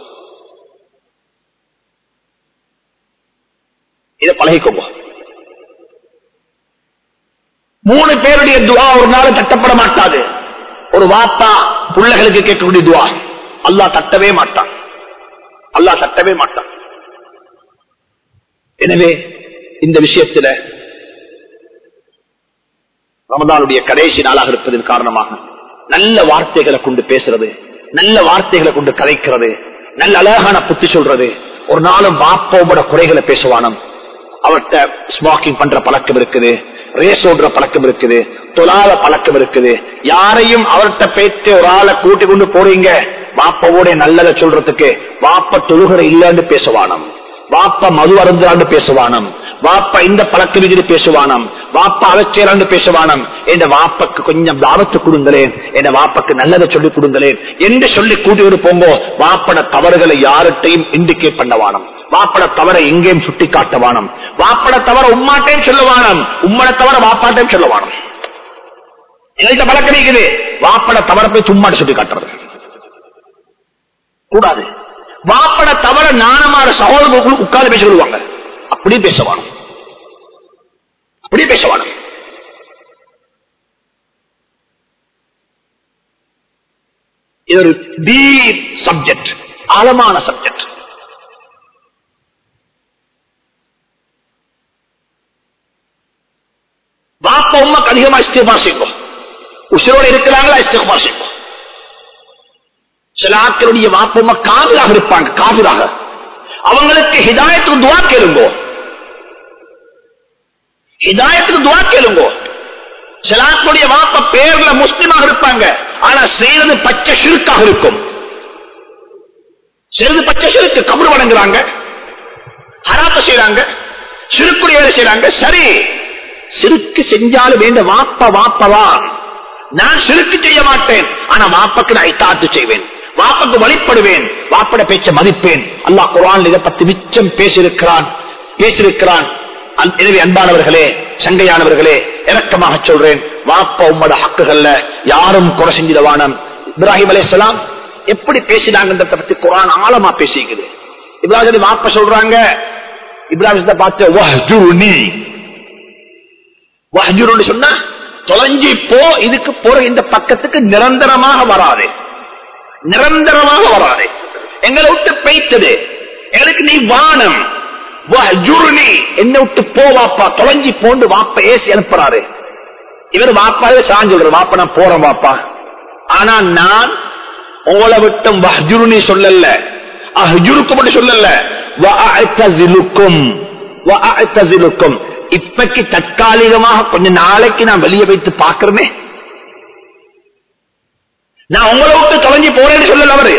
இதை பழகிக்கோங்க மூணு பேருடைய துவா ஒரு நாள் தட்டப்பட மாட்டாது ஒரு வாப்பா பிள்ளைகளுக்கு கேட்கக்கூடிய துவா அல்லாஹ் தட்டவே மாட்டான் அல்லாஹ் தட்டவே மாட்டான் எனவே இந்த விஷயத்துல ரமதானுடைய கடைசி நாளாக இருப்பதன் காரணமாக நல்ல வார்த்தைகளை கொண்டு பேசுறது நல்ல வார்த்தைகளை கொண்டு கதைக்கிறது நல்ல அழகான புத்தி சொல்றது ஒரு நாளும் பாப்போட குறைகளை பேசுவானம் அவர்கிட்ட ஸ்மோக்கிங் பண்ற பழக்கம் இருக்குது ரேஸ் ஓடுற பழக்கம் இருக்குது தொழாத பழக்கம் இருக்குது யாரையும் அவர்கிட்ட பேச்சு ஒரு ஆளை கூட்டி கொண்டு போறீங்க வாப்பவோட நல்லதை சொல்றதுக்கு வாப்ப தொழுகிற இல்லன்னு பேசுவானம் வாப்ப மது அருந்தாண்டு பேசுவானம் வாப்ப இந்த பழக்க விதிட்டு பேசுவானம் வாப்ப அவச்சேராண்டு பேசுவானம் என் வாப்பக்கு கொஞ்சம் தாவத்து கொடுங்களேன் என் வாப்பக்கு நல்லதை சொல்லிக் கொடுங்களேன் என்று சொல்லி கூட்டி போங்கோ வாப்பட தவறுகளை யார்கிட்டையும் இண்டிகேட் பண்ணவானம் வாப்பட தவறை எங்கேயும் சுட்டி காட்டவானம் வாப்பட தவற உம்மாட்டையும் சொல்லுவானம் உம்மட தவற வாப்பாட்டையும் சொல்லுவானம் எங்கள்கிட்ட பழக்கம் இருக்குது வாப்பட தவற போய் சும்மாட்டு சுட்டி காட்டுறது கூடாது வாப்பட தவற நாணமாற சகோதரர்களுக்கு உட்கார்ந்து பேச சொல்லுவாங்க அப்படியே பேசவானும் அப்படியே பேசவானும் இது ஒரு டீப் சப்ஜெக்ட் ஆழமான சப்ஜெக்ட் வாப்ப உமக்கு அதிகமா இஸ்திஃபார் செய்யும் உசிரோடு இருக்கிறாங்களா இஸ்திஃபார் செய்யும் சில ஆட்களுடைய வாப்பமா காவிராக இருப்பாங்க காவிராக அவங்களுக்கு ஹிதாயத்துக்கு துவா கேளுங்கோ ஹிதாயத்துக்கு துவா கேளுங்கோ சில ஆட்களுடைய வாப்ப பேர்ல முஸ்லிமாக இருப்பாங்க ஆனா செய்யறது பச்சை சிறுக்காக இருக்கும் செய்யறது பச்சை சிறுக்கு கபர் வணங்குறாங்க ஹராத்த செய்யறாங்க சிறுக்குடி வேலை செய்யறாங்க சரி சிறுக்கு செஞ்சாலும் வேண்ட வாப்ப வாப்பவா நான் சிறுக்கு செய்ய மாட்டேன் ஆனா வாப்பக்கு நான் இத்தாத்து செய்வேன் வாப்பக்கு வழிபடுவேன் வாப்பட பேச்ச மதிப்பேன் அல்லாஹ் குரான் இதை பத்தி மிச்சம் பேசியிருக்கிறான் பேசியிருக்கிறான் அன்- எனவே அன்பானவர்களே சங்கையானவர்களே இறக்கமாக சொல்றேன் வாப்ப உம்மட ஹக்குகள்ல யாரும் குறை செஞ்சிடவானம் இப்ராஹிம் அலைஹிஸ்ஸலாம் எப்படி பேசினாங்கன்றத பத்தி குரான் ஆழமா பேசிக்குது இப்ராஹிம் வாப்ப சொல்றாங்க இப்ராஹிம் பார்த்து வஹ்ஜுர்னி வஹ்ஜுர்னு சொன்னா தொலைஞ்சி போ இதுக்கு போற இந்த பக்கத்துக்கு நிரந்தரமாக வராது நிரந்தரமாக வராது எங்களை விட்டு பெய்த்தது எங்களுக்கு நீ வானம் வஹ்ஜுர்னி என்னை விட்டு போ வாப்பா தொலைஞ்சி போண்டு வாப்ப ஏசி அனுப்புறாரு இவர் வாப்பாவே சாஞ்சு வாப்பா நான் போறேன் வாப்பா ஆனா நான் உங்களை விட்டும் வஹ்ஜுர்னி சொல்லல அஹ்ஜுருக்கும் மட்டும் சொல்லல வஅஅ்தஸிலுக்கும் வஅஅ்தஸிலுக்கும் இப்பக்கு தற்காலிகமாக கொஞ்ச நாளைக்கு நான் வெளியே வைத்து பார்க்கிறேனே நான் உங்களை விட்டு தொலைஞ்சி போறேன்னு சொல்லல அவரு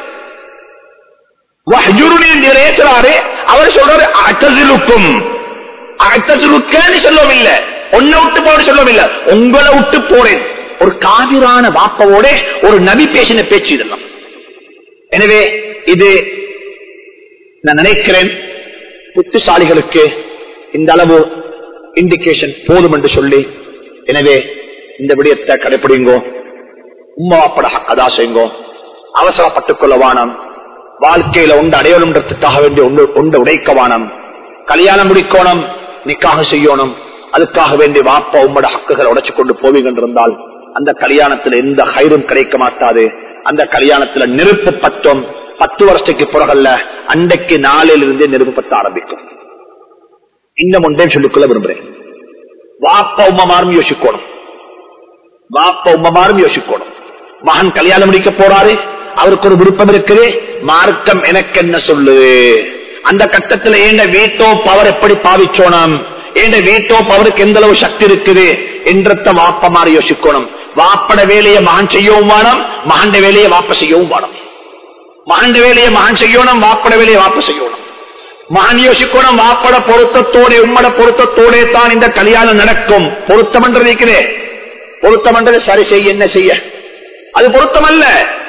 வஹ்ஜுருனி என்று ஏசுறாரு அவர் சொல்றாரு அத்தசிலுக்கும் அத்தசிலுக்கன்னு சொல்லவில்லை உன்னை விட்டு போறேன்னு சொல்லவில்லை உங்களை விட்டு போறேன் ஒரு காவிரான வாப்பவோட ஒரு நபி பேசின பேச்சு இதெல்லாம் எனவே இது நான் நினைக்கிறேன் புத்திசாலிகளுக்கு இந்த அளவு இண்டிகேஷன் போதும் என்று சொல்லி எனவே இந்த விடயத்தை கடைபிடிங்கோ உம்மா அப்பட ஹக்கதா செய்யுங்கோ அவசரப்பட்டுக் கொள்ள வானம் வாழ்க்கையில உண்டு அடையணுன்றதுக்காக வேண்டிய உண்டு உண்டு உடைக்க வானம் கல்யாணம் முடிக்கணும் நிக்காக செய்யணும் அதுக்காக வேண்டிய வாப்பா உம்மட ஹக்குகளை உடைச்சு கொண்டு போவீங்கன்றிருந்தால் அந்த கல்யாணத்துல எந்த ஹைரும் கிடைக்க மாட்டாது அந்த கல்யாணத்துல நெருப்பு பத்தும் பத்து வருஷத்துக்கு பிறகல்ல அன்றைக்கு நாளில் இருந்தே நெருப்பு பத்த ஆரம்பிக்கும் இன்னும் ஒன்றே சொல்லிக்கொள்ள விரும்புறேன் வாப்பா உம்மமாரும் யோசிக்கணும் வாப்பா உம்மமாரும் யோசிக்கணும் மகன் கல்யாணம் முடிக்க போறாரு அவருக்கு ஒரு விருப்பம் இருக்குது மார்க்கம் எனக்கு என்ன சொல்லுது அந்த கட்டத்துல ஏண்ட வீட்டோ பவர் எப்படி பாவிச்சோனம் ஏண்ட வீட்டோ பவருக்கு எந்த அளவு சக்தி இருக்குது என்றத வாப்ப மாறி யோசிக்கணும் வாப்பட வேலையை மகன் செய்யவும் வேணும் மகண்ட வேலையை வாப்ப செய்யவும் வேணும் மகண்ட வேலையை மகன் செய்யணும் வாப்பட வேலையை வாப்ப செய்யணும் மகன் யோசிக்கணும் வாப்பட பொருத்தத்தோட உம்மட பொருத்தத்தோட தான் இந்த கல்யாணம் நடக்கும் பொருத்தம் என்று இருக்கிறே பொருத்தம் என்றது சரி செய்ய என்ன செய்ய அது பொருத்தம் அல்ல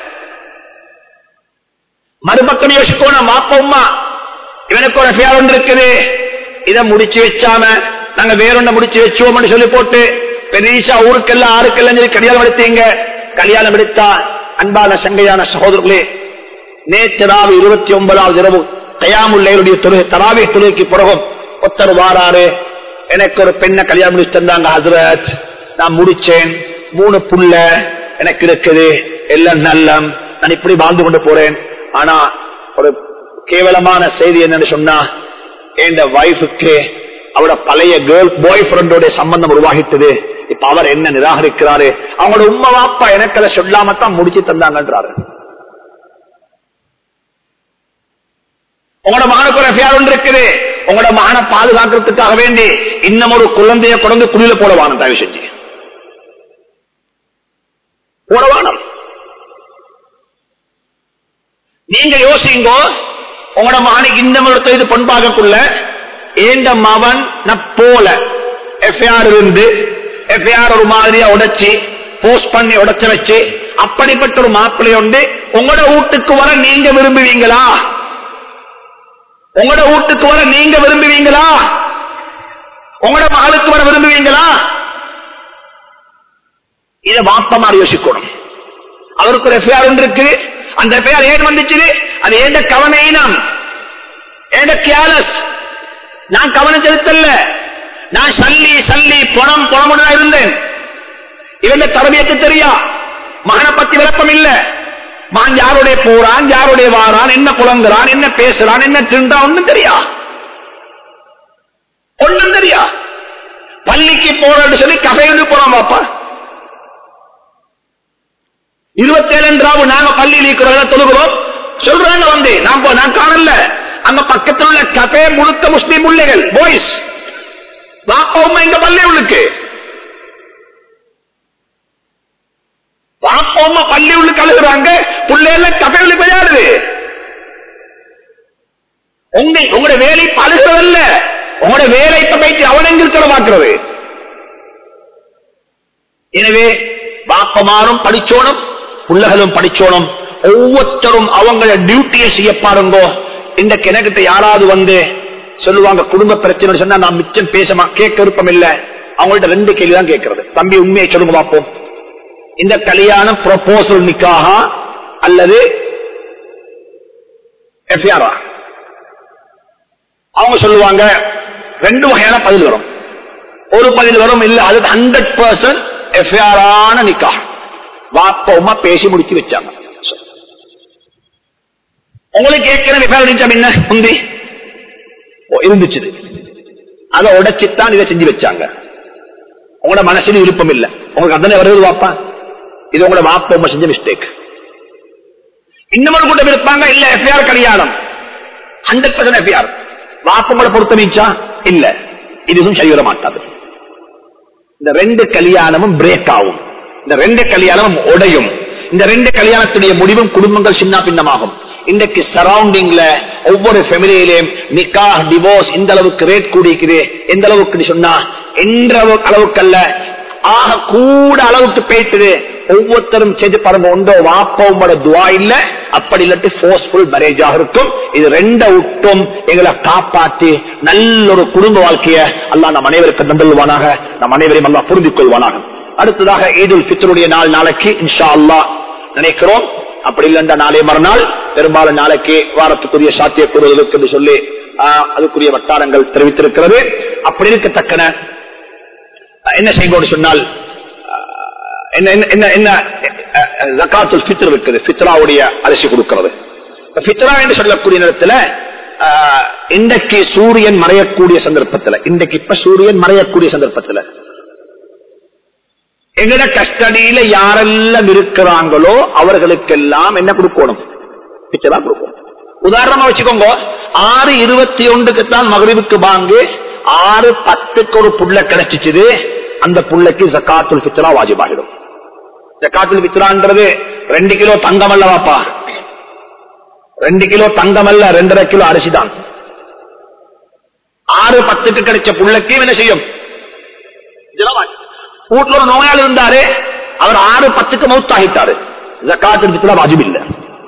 மறுபக்கம் யோசிக்கணும் வாப்ப உம்மா இவனுக்கு ஒரு affair ஒன்று இருக்குது இதை முடிச்சு வச்சாம நாங்க வேறொன்ன முடிச்சு வச்சோம்னு சொல்லி போட்டு பெரிசா ஊருக்கெல்லாம் ஆறுக்கெல்லாம் சொல்லி கல்யாணம் எடுத்தீங்க கல்யாணம் எடுத்தா அன்பான சங்கையான சகோதரர்களே நேற்று ராவு இருபத்தி ஒன்பதாவது இரவு கயாமுல்லையுடைய தொழுகை தராவி தொழுகைக்கு பிறகும் ஒத்தர் வாராரு எனக்கு ஒரு பெண்ணை கல்யாணம் முடிச்சு தந்தாங்க ஹசரத் நான் முடிச்சேன் மூணு புள்ள எனக்கு இருக்குது எல்லாம் நல்லம் நான் இப்படி வாழ்ந்து கொண்டு போறேன் ஆனா ஒரு கேவலமான செய்தி என்னன்னு சொன்னா என் வைஃபுக்கு அவரோட பழைய கேர்ள் பாய் ஃப்ரெண்டோட சம்பந்தம் உருவாகிட்டது இப்ப அவர் என்ன நிராகரிக்கிறாரு அவங்களோட உண்மை வாப்பா எனக்கு அதை சொல்லாமத்தான் முடிச்சு தந்தாங்கன்றாரு உங்களோட மகனுக்கு ஒரு affair ஒன்று இருக்குது உங்களோட மகனை பாதுகாக்கிறதுக்காக வேண்டி இன்னும் ஒரு குழந்தைய கொண்டு குடியில போடவான தயவு செஞ்சு போடவானம் நீங்க யோசிங்கோ உங்களோட மகனுக்கு இந்த முறை இது பொன்பாகக்குள்ள ஏண்ட மவன் நான் போல எஃப்ஐஆர் இருந்து எஃப்ஐஆர் ஒரு மாதிரியா உடைச்சு போஸ்ட் பண்ணி உடைச்ச வச்சு அப்படிப்பட்ட ஒரு மாப்பிள்ளை உண்டு உங்களோட வீட்டுக்கு வர நீங்க விரும்புவீங்களா உங்களோட வீட்டுக்கு வர நீங்க விரும்புவீங்களா உங்களோட மகளுக்கு வர விரும்புவீங்களா இதை வாப்பமாறு யோசிக்கணும் அவருக்கு ஒரு எஃப்ஐஆர் ஒன்று இருக்கு அந்த எஃப்ஐஆர் ஏன் வந்துச்சு அது ஏண்ட கவனம் ஏண்ட கேலஸ் நான் கவனம் செலுத்தல நான் சல்லி சல்லி பணம் பணம் இருந்தேன் இவங்க தரபியத்து தெரியா மகனை பத்தி விளக்கம் இல்ல மகன் யாருடைய போறான் யாருடைய வாரான் என்ன புலங்குறான் என்ன பேசுறான் என்ன திருண்டா ஒண்ணும் தெரியா ஒண்ணும் தெரியா பள்ளிக்கு போறன்னு சொல்லி கதையிலிருந்து போறான் பாப்பா இருபத்தேழு ராவு நாங்க பள்ளியில் இருக்கிறோம் தொழுகிறோம் சொல்றாங்க வந்து நான் போ- நான் காணல அங்க பக்கத்தில் உள்ள கஃபே முழுக்க முஸ்லீம் பிள்ளைகள் பாய்ஸ் வாப்பா எங்க பள்ளி உள்ளுக்கு வாப்பா பள்ளி உள்ளுக்கு அழுகுறாங்க பிள்ளைகள கஃபே உள்ளுக்கு விளையாடுது உங்க உங்களோட வேலை இப்ப அழுகிறதல்ல உங்களோட வேலை இப்ப போயிட்டு அவனங்கள் பார்க்கிறது எனவே பாப்பமாரும் படிச்சோனும் புள்ளகளும் படிச்சோனும் ஒவ்வொருத்தரும் அவங்கள டியூட்டியை செய்ய பாருங்கோ இந்த கிணக்கிட்ட யாராவது வந்து சொல்லுவாங்க குடும்ப பிரச்சனை சொன்னா நான் மிச்சம் பேச மா- கேட்க விருப்பம் இல்ல அவங்கள்ட்ட ரெண்டு கேள்வி தான் கேட்கறது தம்பி உண்மையை சொல்லுங்க பார்ப்போம் இந்த கல்யாணம் ப்ரொபோசல் நிக்காகா அல்லது எஃப்ஆரா அவங்க சொல்லுவாங்க ரெண்டு வகையான பதில் வரும் ஒரு பதில் வரும் இல்ல அது ஹண்ட்ரட் பர்சன்ட் எஃப்ஐஆரான நிக்கா வாப்பமா பேசி முடிச்சு வச்சாங்க உங்களுக்கு ஏற்கனவே எஃப்ஐஆர் இருந்துச்சா என்ன முந்தி ஓ, இருந்துச்சு அதை உடைச்சுத்தான் இதை செஞ்சு வச்சாங்க உங்களோட மனசுல விருப்பம் இல்ல உங்களுக்கு அதனை வருவது வாப்பா இது உங்களோட வாப்பமா செஞ்ச மிஸ்டேக் இன்னொரு கூட்டம் இருப்பாங்க இல்ல எஃப்ஐஆர் கல்யாணம் ஹண்ட்ரட் பர்சன்ட் எஃப்ஐஆர் வாப்பங்களை பொறுத்த மீச்சா இல்ல இதுவும் செய்ய மாட்டாது இந்த ரெண்டு கல்யாணமும் பிரேக் ஆகும் இந்த ரெண்டு கல்யாணமும் உடையும் இந்த ரெண்டு கல்யாணத்துடைய முடிவும் குடும்பங்கள் சின்ன பின்னமாகும் இன்றைக்கு சரௌண்டிங்ல ஒவ்வொரு ஃபெமிலியிலையும் நிக்கா டிவோர்ஸ் இந்த அளவுக்கு ரேட் கூடிக்குது எந்த அளவுக்கு சொன்னா என்ற அளவுக்கு அல்ல ஆக கூட அளவுக்கு போயிட்டுது ஒவ்வொருத்தரும் செய்து பாருங்க உண்டோ வாப்பவோட துவா இல்ல அப்படி இல்லாட்டி போர்ஸ்ஃபுல் மேரேஜாக இருக்கும் இது ரெண்ட விட்டும் எங்களை காப்பாற்றி நல்ல ஒரு குடும்ப வாழ்க்கைய அல்லா நம் அனைவருக்கு நம்பல்வானாக நம் அனைவரையும் அல்லா புரிந்து கொள்வானாக அடுத்ததாக ஈதுல் பித்தருடைய நாள் நாளைக்கு இன்ஷா அல்லாஹ் நினைக்கிறோம் அப்படி இல்லைன்ற நாளே மறுநாள் பெரும்பாலும் நாளைக்கு வாரத்துக்குரிய சாத்தியக்கூறு இருக்கு என்று சொல்லி ஆஹ், அதுக்குரிய வட்டாரங்கள் தெரிவித்திருக்கிறது அப்படி இருக்கத்தக்கன என்ன செய்வோம் சொன்னால் ஆஹ், என்ன என்ன- என்ன என்ன அஹ், ஜக்காத்துல் ஃபித்ர் இருக்குது ஃபித்ராவுடைய அரிசி கொடுக்கிறது இப்ப ஃபித்ரா என்று சொல்லக்கூடிய நேரத்தில் ஆஹ், இன்றைக்கு சூரியன் மறையக்கூடிய சந்தர்ப்பத்தில் இன்றைக்கு இப்ப சூரியன் மறையக்கூடிய சந்தர்ப்பத்தில் எங்கட கஸ்டடியில யாரெல்லாம் இருக்கிறாங்களோ அவர்களுக்கெல்லாம் என்ன கொடுக்கணும் பிச்சை கொடுக்கணும் உதாரணமா வச்சுக்கோங்க ஆறு இருபத்தி ஒன்றுக்கு தான் மகரிவுக்கு வாங்கு ஆறு பத்துக்கு ஒரு புள்ள கிடைச்சிச்சுது அந்த புள்ளைக்கு ஜக்காத்துல் பித்ரா வாஜிபாகிடும் ஜக்காத்துல் பித்ரான்றது ரெண்டு கிலோ தங்கம் அல்லவாப்பா ரெண்டு கிலோ தங்கம் அல்ல ரெண்டரை கிலோ அரிசி தான் ஆறு பத்துக்கு கிடைச்ச புள்ளைக்கு என்ன செய்யும் இதெல்லாம் வாஜிப். வீட்டுல ஒரு நோயாளி இருந்தாரு அவர் ஆறு பத்துக்கு மௌத்தாகிட்டாரு ஜக்காத்து பித்ரா வாஜிப் இல்ல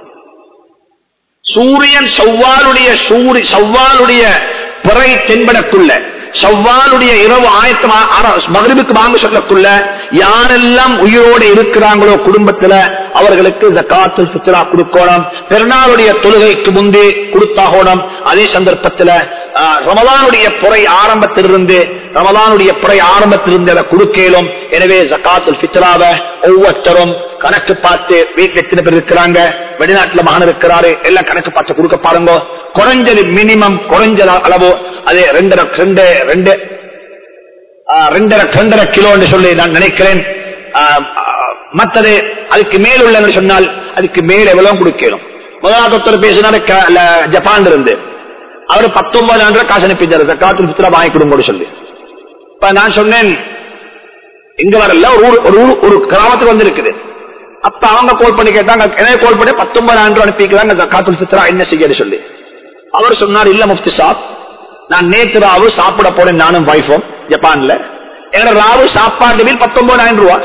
சூரியன் செவ்வாலுடைய சூரி செவ்வாலுடைய பிறை தென்படக்குள்ள செவ்வாலுடைய இரவு ஆயத்தம் மகரிபுக்கு வாங்க சொல்லக்குள்ள யாரெல்லாம் உயிரோடு இருக்கிறாங்களோ குடும்பத்துல அவர்களுக்கு ஜக்காத்துல் ஃபித்ரா கொடுக்கணும் பெருநாளுடைய தொழுகைக்கு முந்தி கொடுத்தாகணும் அதே சந்தர்ப்பத்துல ஆஹ், ரமலானுடைய புறை ஆரம்பத்திலிருந்து ரமலானுடைய புறை ஆரம்பத்திலிருந்து அதை கொடுக்கலும் எனவே ஜக்காத்துல் ஃபித்ராவை ஒவ்வொருத்தரும் கணக்கு பார்த்து வீட்டுல எத்தனை பேர் இருக்கிறாங்க வெளிநாட்டுல மகன் இருக்கிறாரு எல்லாம் கணக்கு பார்த்து கொடுக்க பாருங்க குறைஞ்சது மினிமம் குறைஞ்ச அளவு அது ரெண்டரை ரெண்டு ரெண்டு ஆ, ரெண்டரை ரெண்டரை கிலோ என்று சொல்லி நான் நினைக்கிறேன் ஆ, ஆ, மற்றது அதுக்கு மேல் உள்ள சொன்னால் அதுக்கு மேல் எவ்வளவு கொடுக்கணும் முதலாவது ஒருத்தர் பேசினாரு க- ல- ஜப்பான் இருந்து அவர் பத்தொன்பதாயிரம் ரூபாய் காசு அனுப்பிச்சாரு காத்து புத்திரா வாங்கி கொடுங்கன்னு சொல்லி இப்ப நான் சொன்னேன் இங்க வரல ஒரு ஊர் ஒரு ஊர் ஒரு கிராமத்துக்கு வந்து இருக்குது அப்ப அவங்க கால் பண்ணி கேட்டாங்க எனக்கு கால் பண்ணி பத்தொன்பதாயிரம் ரூபாய் அனுப்பிக்கிறாங்க ஜக்காத்துல் ஃபித்ரா என்ன செய்யறது சொல்லி அவர் சொன்னார் இல்ல முஃப்தி சாப் நான் நேற்று ராவு சாப்பிட போறேன் நானும் வைஃபும் ஜப்பான்ல எங்க ராவு சாப்பாட்டு பில் பத்தொன்பதாயிரம் ரூபாய்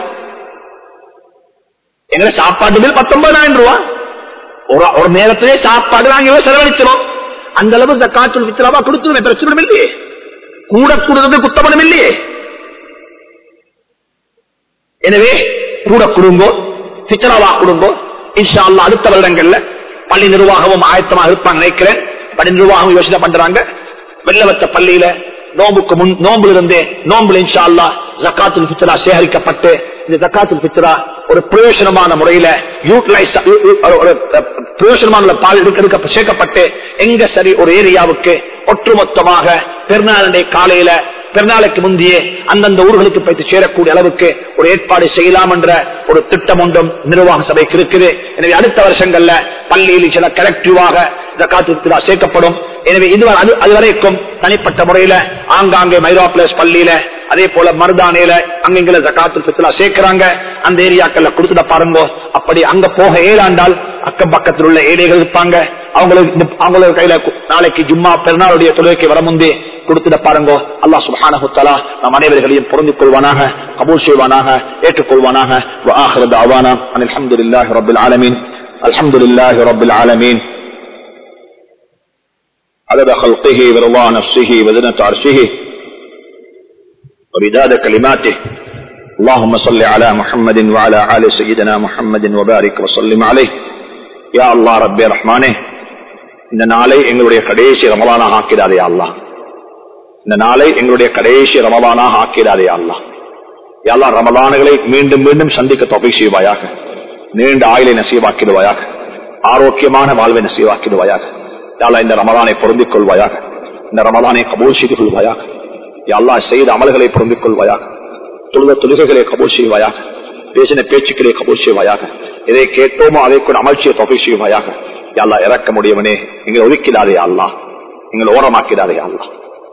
எங்க சாப்பாட்டு பில் பத்தொன்பதாயிரம் ரூபாய் ஒரு ஒரு நேரத்திலே சாப்பாடு நாங்க செலவழிச்சிடும் அந்த அளவு ஜக்காத்துல் ஃபித்ராவா கொடுத்துருமே பிரச்சனை இல்லையே கூட கூடுறது குத்தப்படும் இல்லையே எனவே கூட குடும்போ சித்தராவா குடும்போ இன்ஷா அல்லா அடுத்த வருடங்கள்ல பள்ளி நிர்வாகமும் ஆயத்தமாக இருப்பாங்க நினைக்கிறேன் பள்ளி நிர்வாகம் யோசனை பண்றாங்க வெள்ளவத்த பள்ளியில நோம்புக்கு முன் நோம்புல இருந்தே நோம்புல இன்ஷா அல்லா ஜக்காத்துல் பித்ரா சேகரிக்கப்பட்டு இந்த ஜக்காத்துல் பித்ரா ஒரு பிரயோஜனமான முறையில யூட்டிலைஸ் ஒரு பிரயோஜனமான பால் எடுக்க எடுக்க சேர்க்கப்பட்டு எங்க சரி ஒரு ஏரியாவுக்கு ஒட்டுமொத்தமாக பெருநாளை காலையில பெருநாளைக்கு முந்தைய அந்தந்த ஊர்களுக்கு போய்த்து சேரக்கூடிய அளவுக்கு ஒரு ஏற்பாடு செய்யலாம் என்ற ஒரு திட்டம் ஒன்றும் நிர்வாக சபைக்கு இருக்குது எனவே அடுத்த வருஷங்கள்ல பள்ளியில் சில கலெக்டிவாக ஜக்காத்து சேர்க்கப்படும் எனவே இதுவரை அது அதுவரைக்கும் தனிப்பட்ட முறையில ஆங்காங்கே மைரா பிளஸ் பள்ளியில அதே போல மருதானையில அங்கெங்கில ஜக்காத்து பித்தலா சேர்க்கிறாங்க அந்த ஏரியாக்கள்ல கொடுத்துட பாருங்க அப்படி அங்க போக ஏழாண்டால் அக்கம் பக்கத்தில் உள்ள ஏழைகள் இருப்பாங்க அவங்களுக்கு அவங்களுக்கு கையில நாளைக்கு ஜும்மா பெருநாளுடைய தொழுகைக்கு வர முந்தே கொடுத்துட பாருங்க அல்லா சுபானு தலா நம் அனைவர்களையும் பொருந்திக் கொள்வானாக கபூல் செய்வானாக ஏற்றுக்கொள்வானாக الحمد لله رب العالمين الحمد لله رب العالمين عدد خلقه ورضا نفسه وزنة عرشه وبداد كلماته اللهم صل على محمد وعلى آل سيدنا محمد وبارك وسلم عليه يا الله رب رحمانه இந்த நாளை எங்களுடைய கடைசி ரமலானாக ஆக்கிடாதே அல்லா இந்த நாளை எங்களுடைய கடைசி ரமலானாக ஆக்கிடாதே அல்லா எல்லா ரமலான்களை மீண்டும் மீண்டும் சந்திக்க தொகை செய்வாயாக நீண்ட ஆயுளை நசீவாக்கிடுவாயாக ஆரோக்கியமான வாழ்வை நசீவாக்கிடுவாயாக யாழா இந்த ரமலானை பொருந்திக் கொள்வாயாக இந்த ரமலானை கபூல் செய்து கொள்வாயாக எல்லா செய்த அமல்களை பொருந்திக் கொள்வாயாக தொழுத தொழுகைகளை கபூல் செய்வாயாக பேசின பேச்சுக்களை கபூல் செய்வாயாக எதை கேட்டோமோ அதை கூட அமர்ச்சியை தொகை செய்வாயாக யாழ்லா இறக்க முடியவனே எங்களை ஒதுக்கிடாதே அல்லா எங்களை ஓரமாக்கிடாதே அல்லா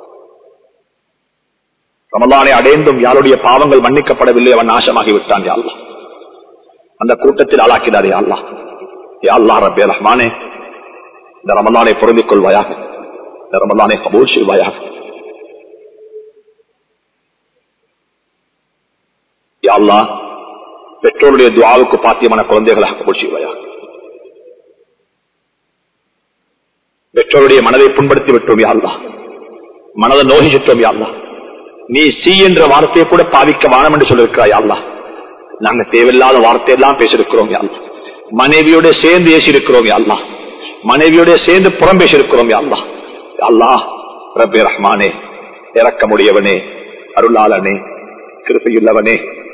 ரமலானை அடைந்தும் யாருடைய பாவங்கள் மன்னிக்கப்படவில்லை அவன் நாசமாகி விட்டான் யாழ்லா அந்த கூட்டத்தில் ஆளாக்கிடாதே அல்லா யாழ்லா ரபே ரஹ்மானே இந்த ரமலானை பொருந்திக் கொள்வாயாக இந்த ரமலானை கபூல் செய்வாயாக யாழ்லா பெற்றோருடைய துவாவுக்கு பாத்தியமான குழந்தைகளாக கபூல் செய்வாயாக பெற்றோருடைய மனதை புண்படுத்தி விட்டோம் யாழ்லா மனதை நோகிச்சிட்டோம் யாழ்லா நீ சி என்ற வார்த்தையை கூட பாவிக்க வானம் என்று சொல்லிருக்கிறாய் அல்லா நாங்க தேவையில்லாத வார்த்தையெல்லாம் பேசிருக்கிறோம் யாழ்லா மனைவியோட சேர்ந்து ஏசிருக்கிறோம் யாழ்லா மனைவியோட சேர்ந்து புறம் பேசிருக்கிறோம் யாழ்லா அல்லா ரபி ரஹ்மானே இறக்க முடியவனே அருளாளனே கிருப்பையுள்ளவனே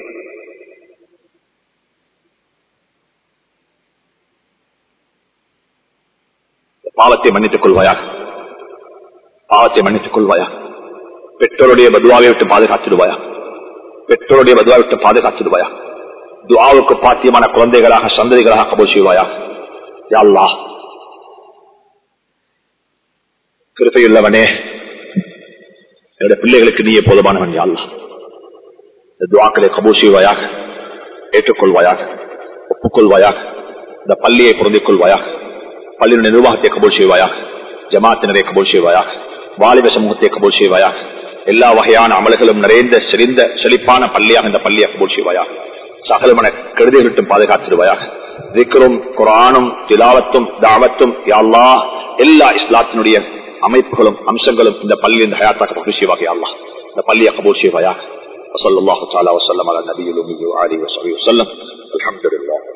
பாவத்தை மன்னித்துக் கொள்வாயாக பாவத்தை மன்னித்துக் கொள்வாயாக பெற்றோருடைய பதுவாவை விட்டு பாதுகாத்துடுவாயா பெற்றோருடைய பதுவாவை விட்டு பாதுகாத்துடுவாயா துவாவுக்கு பாத்தியமான குழந்தைகளாக சந்ததிகளாக கபூல் செய்வாயா யாழ்லா கிருப்பையுள்ளவனே என்னுடைய பிள்ளைகளுக்கு நீயே போதுமானவன் யாழ்லா இந்த துவாக்களை கபூல் செய்வாயாக ஏற்றுக்கொள்வாயாக ஒப்புக்கொள்வாயாக இந்த பள்ளியை பொருந்திக் கொள்வாயாக பள்ளியினுடைய நிர்வாகத்தை கபூல் செய்வாயாக ஜமாத்தினரை கபூல் செய்வாயாக வாலிப சமூகத்தை கபூல் செய்வாயாக எல்லா வகையான அமல்களும் நிறைந்த செறிந்த செழிப்பான பள்ளியாக இந்த பள்ளியை கபூல் செய்வாயாக சகலமன கெடுதிகளுட்டும் பாதுகாத்திடுவாயாக விக்ரும் குரானும் திலாவத்தும் தாவத்தும் யாழ்லா எல்லா இஸ்லாத்தினுடைய அமைப்புகளும் அம்சங்களும் இந்த பள்ளியின் இந்த ஹயாத்தாக கபூல் செய்வாக யாழ்லா இந்த பள்ளியை கபூல் செய்வாயாக وصلى الله تعالى وسلم على النبي الأمي وعليه وصحبه وسلم الحمد لله